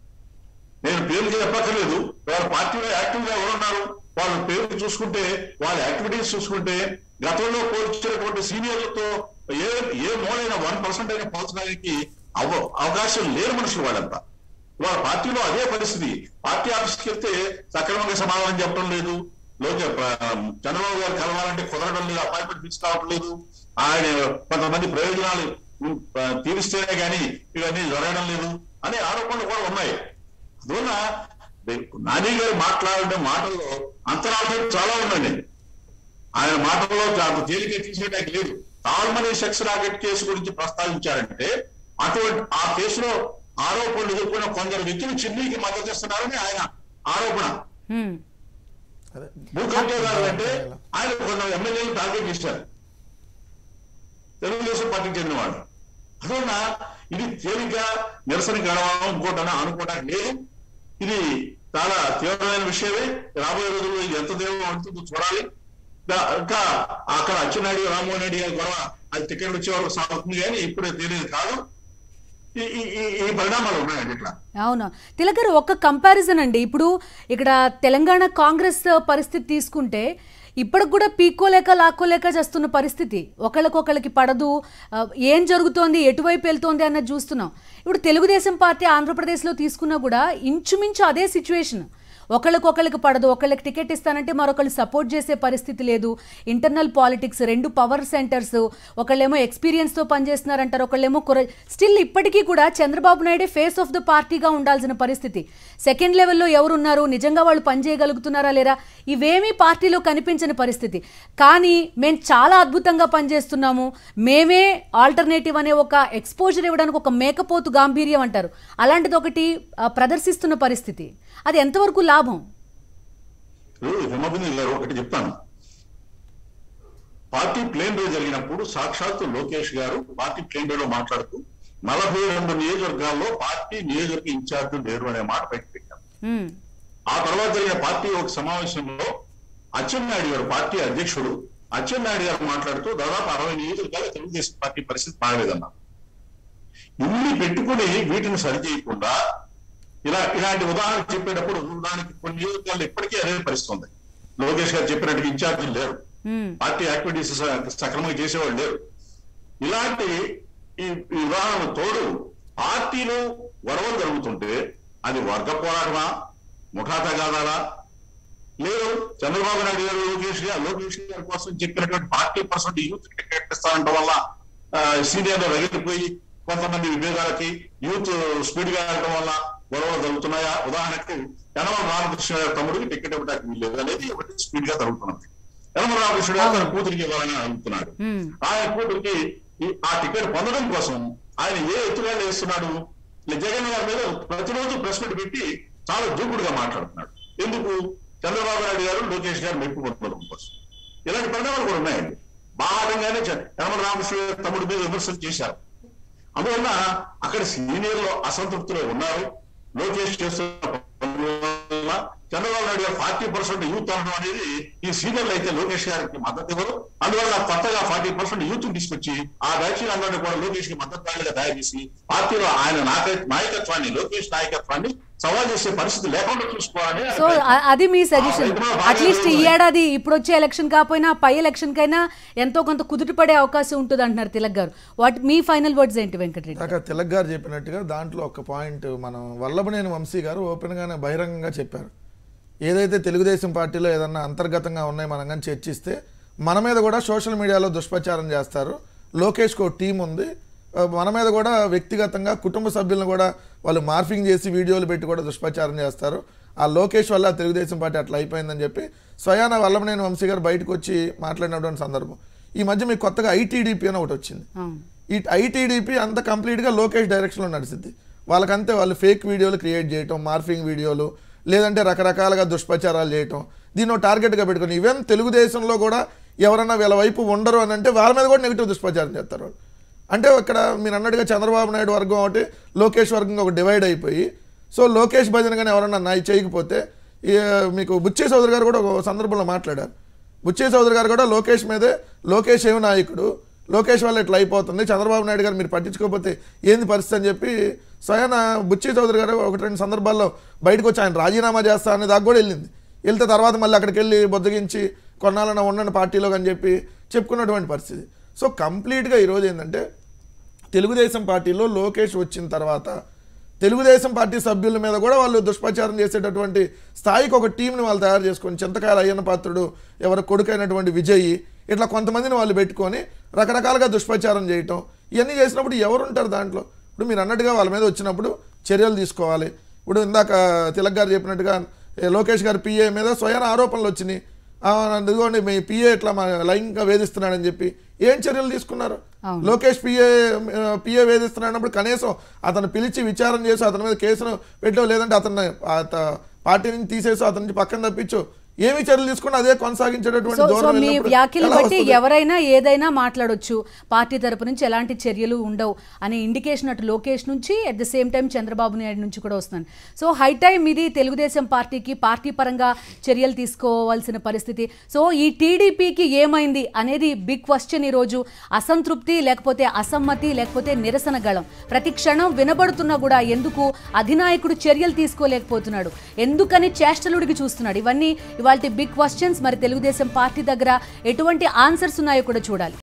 నేను పేర్లు చెప్పక్కర్లేదు వాళ్ళ పార్టీలో యాక్టివ్ గా ఎవరున్నారు వాళ్ళ పేర్లు చూసుకుంటే వాళ్ళ యాక్టివిటీస్ చూసుకుంటే గతంలో పోల్చినటువంటి సీనియర్లతో ఏ ఏ మూలైన వన్ పర్సెంట్ అయినా పోల్చడానికి అవ అవకాశం లేని మనుషులు వాళ్ళంతా వాళ్ళ పార్టీలో అదే పరిస్థితి పార్టీ ఆఫీస్కి వెళ్తే సక్రమంగా సమాధానం చెప్పడం లేదు లోకే చంద్రబాబు గారు కలవాలంటే కుదరడం లేదు అపాయింట్మెంట్ ఫిక్స్ కావడం లేదు ఆయన కొంతమంది ప్రయోజనాలు ఉమ్, ఆ, తీరిస్తేనే కానీ ఇవన్నీ జరగడం లేదు అనే ఆరోపణలు కూడా ఉన్నాయి అందువల్ల నాని గారు మాట్లాడిన మాటల్లో అంతరార్థం చాలా ఉందండి ఆయన మాటల్లో అంత తేలిక తీసేయడానికి లేదు తాల్మనీ సెక్స్ రాకెట్ కేసు గురించి ప్రస్తావించారంటే అటువంటి ఆ కేసులో ఆరోపణలు ఎదుర్కొన్న కొందరు వ్యక్తులు చిన్నీకి మద్దతు ఇస్తున్నారని ఆయన ఆరోపణ హ్మ్. అదే భూకంపే గారు అంటే ఆయన కొందరు ఎమ్మెల్యేలు టార్గెట్ చేశారు తెలుగుదేశం పార్టీకి చెందిన వాళ్ళు అందువల్ల ఇది తేలిగ్గా నిరసన గడవడం ఇంకోటనా అనుకోవడానికి లేదు ఇది చాలా తీవ్రమైన విషయమే రాబోయే రోజుల్లో ఇది ఎంత తీవ్రం అవుతుందో చూడాలి ఇంకా- ఇంకా అక్కడ అచ్చెన్నాయుడు రామ్మోహన్ రెడ్డి గారి గొడవ అది టికెట్ వచ్చే వరకు సాగుతుంది కానీ ఇప్పుడే తెలియదు కాదు ఈ ఈ- ఈ- ఈ పరిణామాలు ఉన్నాయండి ఇట్లా అవునా తిలక్ గారు ఒక్క కంపారిజన్ అండి ఇప్పుడు ఇక్కడ తెలంగాణ కాంగ్రెస్ పరిస్థితి తీసుకుంటే ఇప్పటికి కూడా పీక్కోలేక లాక్కోలేక చేస్తున్న పరిస్థితి ఒకళ్ళకొకళ్ళకి పడదు ఆ, ఏం జరుగుతోంది ఎటువైపు వెళ్తోంది అన్నది చూస్తున్నాం ఇప్పుడు తెలుగుదేశం పార్టీ ఆంధ్రప్రదేశ్లో తీసుకున్నా కూడా ఇంచుమించు అదే సిచ్యువేషన్ ఒకళ్ళకొకళ్ళకి పడదు ఒకళ్ళకి టికెట్ ఇస్తానంటే మరొకళ్ళు సపోర్ట్ చేసే పరిస్థితి లేదు ఇంటర్నల్ పాలిటిక్స్ రెండు పవర్ సెంటర్స్ ఒకళ్ళేమో ఎక్స్పీరియన్స్తో పనిచేస్తున్నారంటారు ఒకళ్ళేమో కుర స్టిల్ ఇప్పటికీ కూడా చంద్రబాబు నాయుడే ఫేస్ ఆఫ్ ద పార్టీగా ఉండాల్సిన పరిస్థితి సెకండ్ లెవెల్లో ఎవరున్నారు నిజంగా వాళ్ళు పనిచేయగలుగుతున్నారా లేరా ఇవేమీ పార్టీలో కనిపించని పరిస్థితి కానీ మేము చాలా అద్భుతంగా పనిచేస్తున్నాము మేమే ఆల్టర్నేటివ్ అనే ఒక ఎక్స్పోజర్ ఇవ్వడానికి ఒక మేకపోతు గాంభీర్యం అంటారు అలాంటిది ఒకటి ఆ, ప్రదర్శిస్తున్న పరిస్థితి అది ఎంతవరకు లాభం ఇప్పుడు హిమబిందు గారు ఒకటి చెప్తాను పార్టీ ప్లేన్ డే జరిగినప్పుడు సాక్షాత్తు లోకేష్ గారు పార్టీ ప్లేన్ డే లో మాట్లాడుతూ నలభై రెండు నియోజకవర్గాల్లో పార్టీ నియోజకవర్గ ఇన్ఛార్జీలు లేరు అనే మాట బయట పెట్టారు ఉమ్, ఆ తర్వాత జరిగిన పార్టీ ఒక సమావేశంలో అచ్చెన్నాయుడు గారు పార్టీ అధ్యక్షుడు అచ్చెన్నాయుడు గారు మాట్లాడుతూ దాదాపు అరవై నియోజకవర్గాలు తెలుగుదేశం పార్టీ పరిస్థితి బాగలేదన్నారు ఇన్ని పెట్టుకుని వీటిని సరిచేయకుండా ఇలా ఇలాంటి ఉదాహరణ చెప్పేటప్పుడు దానికి కొన్ని నియోజకవర్గాలు ఇప్పటికీ అదే పరిస్థితి ఉంది లోకేష్ గారు చెప్పినట్టు ఇన్ఛార్జీలు లేరు ఉమ్, పార్టీ యాక్టివిటీస్ స- సక్రమంగా చేసేవాళ్ళు లేరు ఇలాంటి ఈ ఈ ఉదాహరణ తోడు పార్టీలు గొడవలు జరుగుతుంటే అది వర్గ పోరాటమా ముఠా తగాదాలా లేదు చంద్రబాబు నాయుడు గారు లోకేష్ గారు లోకేష్ గారి కోసం చెప్పినటువంటి పార్టీ పర్సెంట్ యూత్ టికెట్ ఇస్తానంట వల్ల సీనియర్లు రగిలిపోయి కొంతమంది విభేదాలకి యూత్ స్పీడ్ గా వెళ్ళడం వల్ల గొడవలు జరుగుతున్నాయా ఉదాహరణకు యనమల రామకృష్ణ గారి తమ్ముడికి టికెట్ ఇవ్వడానికి వీల్లేదు అనేది ఒకటి స్పీడ్ గా జరుగుతున్నది యనమల రామకృష్ణ గారు తన కూతురికి ఇవ్వాలని అడుగుతున్నాడు ఉమ్, ఆయన కూతురికి ఈ- ఆ టికెట్ పొందడం కోసం ఆయన ఏ ఎత్తుగా వేస్తున్నాడు ఇలా జగన్ గారి మీద ప్రతిరోజు ప్రెస్ మీట్ పెట్టి చాలా దూకుడుగా మాట్లాడుతున్నాడు ఎందుకు చంద్రబాబు నాయుడు గారు లోకేష్ గారు మెప్పు పొందడం కోసం ఇలాంటి పరిణామాలు కూడా ఉన్నాయండి బాహంగానే యనమల రామకృష్ణ గారి తమ్ముడి మీద విమర్శలు చేశారు అందువల్ల అక్కడ సీనియర్లు అసంతృప్తిలో ఉన్నారు లోకేష్ చేస్తున్న పనుల వల్ల చంద్రబాబు నాయుడు గారు ఫార్టీ పర్సెంట్ యూత్ అనడం అనేది ఈ సీనియర్లు అయితే లోకేష్ గారికి మద్దతు ఇవ్వరు అందువల్ల కొత్తగా ఫార్టీ పర్సెంట్ యూత్ తీసుకొచ్చి ఆ బ్యాచ్ అందరినీ కూడా లోకేష్ కి మద్దతుదారులుగా తయారు చేసి పార్టీలో ఆయన నాయక- నాయకత్వాన్ని లోకేష్ నాయకత్వాన్ని సవాల్ చేసే పరిస్థితి లేకుండా చూసుకోవాలని సో అ- అది మీ సజెషన్ ఆ, రైతులు అట్లీస్ట్ ఈ బాగా ఏడాది ఇప్పుడు వచ్చే ఎలక్షన్ కాకపోయినా పై ఎలక్షన్ కైనా ఎంతో కొంత కుదుట పడే అవకాశం ఉంటుంది అంటున్నారు తిలక్ గారు వాట్ మీ ఫైనల్ వర్డ్స్ ఏంటి వెంకటరెడ్డి ఇందాక తిలక్ గారు చెప్పినట్టుగా దాంట్లో ఒక పాయింట్ మనం వల్లభనేని వంశీ గారు ఓపెన్గానే బహిరంగంగా చెప్పారు ఏదైతే తెలుగుదేశం పార్టీలో ఏదన్నా అంతర్గతంగా ఉన్నాయి మనం కానీ చర్చిస్తే మన మీద కూడా సోషల్ మీడియాలో దుష్ప్రచారం చేస్తారు లోకేష్కి ఒక టీం ఉంది ఆ, మన మీద కూడా వ్యక్తిగతంగా కుటుంబ సభ్యులను కూడా వాళ్ళు మార్ఫింగ్ చేసి వీడియోలు పెట్టి కూడా దుష్ప్రచారం చేస్తారు ఆ లోకేష్ వల్ల తెలుగుదేశం పార్టీ అట్లా అయిపోయిందని చెప్పి స్వయాన వల్లభనేని వంశీ గారు బయటకు వచ్చి మాట్లాడినటువంటి సందర్భం ఈ మధ్య మీకు కొత్తగా ఐటీడీపీ అని ఒకటి వచ్చింది అవును. ఈ ఐటీడీపీ అంత కంప్లీట్గా లోకేష్ డైరెక్షన్లో నడిచింది వాళ్ళకంతే వాళ్ళు ఫేక్ వీడియోలు క్రియేట్ చేయటం మార్ఫింగ్ వీడియోలు లేదంటే రకరకాలుగా దుష్ప్రచారాలు చేయటం దీన్ని టార్గెట్గా పెట్టుకుని ఈవెన్ తెలుగుదేశంలో కూడా ఎవరన్నా వీళ్ళ వైపు ఉండరు అని అంటే వాళ్ళ మీద కూడా నెగిటివ్ దుష్ప్రచారం చేస్తారు వాళ్ళు అంటే ఇక్కడ మీరు అన్నట్టుగా చంద్రబాబు నాయుడు వర్గం ఒకటి లోకేష్ వర్గం ఒక డివైడ్ అయిపోయి సో లోకేష్ భజన కానీ ఎవరన్నా నాయి చేయకపోతే ఈ, మీకు బుచ్చే చౌదరి గారు కూడా ఒక సందర్భంలో మాట్లాడారు బుచ్చే చౌదరి గారు కూడా లోకేష్ మీదే లోకేష్ ఏమి నాయకుడు లోకేష్ వల్ల ఇట్లా అయిపోతుంది చంద్రబాబు నాయుడు గారు మీరు పట్టించుకోకపోతే ఏంది పరిస్థితి అని చెప్పి స్వయాన బుచ్చే చౌదరి గారు ఒకటి రెండు సందర్భాల్లో బయటకు వచ్చి ఆయన రాజీనామా చేస్తా అనే దాకా కూడా వెళ్ళింది వెళ్తే తర్వాత మళ్ళీ అక్కడికి వెళ్ళి బొద్దగించి కొన్నాళ్ళన ఉండండి పార్టీలో అని చెప్పి చెప్పుకున్నటువంటి పరిస్థితి సో కంప్లీట్గా ఈరోజు ఏంటంటే తెలుగుదేశం పార్టీలో లోకేష్ వచ్చిన తర్వాత తెలుగుదేశం పార్టీ సభ్యుల మీద కూడా వాళ్ళు దుష్ప్రచారం చేసేటటువంటి స్థాయికి ఒక టీంని వాళ్ళు తయారు చేసుకొని చింతకాయల అయ్యన్న పాత్రుడు ఎవరి కొడుకైనటువంటి విజయ్ ఇట్లా కొంతమందిని వాళ్ళు పెట్టుకొని రకరకాలుగా దుష్ప్రచారం చేయటం ఇవన్నీ చేసినప్పుడు ఎవరుంటారు దాంట్లో ఇప్పుడు మీరు అన్నట్టుగా వాళ్ళ మీద వచ్చినప్పుడు చర్యలు తీసుకోవాలి ఇప్పుడు ఇందాక తిలక్ గారు చెప్పినట్టుగా ఏ, లోకేష్ గారి పిఏ మీద స్వయం ఆరోపణలు వచ్చినాయి ఆ, ఇదిగోండి మీ పిఏ ఇట్లా మా లైంగికంగా వేధిస్తున్నాడని చెప్పి ఏం చర్యలు తీసుకున్నారు అవును. లోకేష్ పిఏ పిఏ వేధిస్తున్నాడన్నప్పుడు కనీసం అతను పిలిచి విచారణ చేసి అతని మీద కేసును పెట్టో లేదంటే అతన్ని అత పార్టీ నుంచి తీసేసి అతని నుంచి పక్కన తప్పించు ఏమి చర్యలు తీసుకున్నా అదే కొనసాగించేటటువంటి సో సో ధోరణి మీ వెళ్ళినప్పుడు వ్యాఖ్యలు ఎలా బట్టి వస్తుంది? ఎవరైనా ఏదైనా మాట్లాడొచ్చు పార్టీ తరపు నుంచి ఎలాంటి చర్యలు ఉండవు అనే ఇండికేషన్ అటు లోకేష్ నుంచి at the same time Chandrababu Naidu నుంచి కూడా వస్తుంది సో హై టైం ఇది తెలుగుదేశం పార్టీకి పార్టీ పరంగా చర్యలు తీసుకోవాల్సిన పరిస్థితి సో ఈ టీడీపీకి ఏమైంది అనేది బిగ్ క్వశ్చన్ ఈరోజు అసంతృప్తి లేకపోతే అసమ్మతి లేకపోతే నిరసన గళం ప్రతి క్షణం వినబడుతున్నా కూడా ఎందుకు అధినాయకుడు చర్యలు తీసుకోలేకపోతున్నాడు ఎందుకని చేష్టలుడికి చూస్తున్నాడు ఇవన్నీ ఇవాళ బిగ్ క్వశ్చన్స్ మరి తెలుగుదేశం పార్టీ దగ్గర ఎటువంటి ఆన్సర్స్ ఉన్నాయో కూడా చూడాలి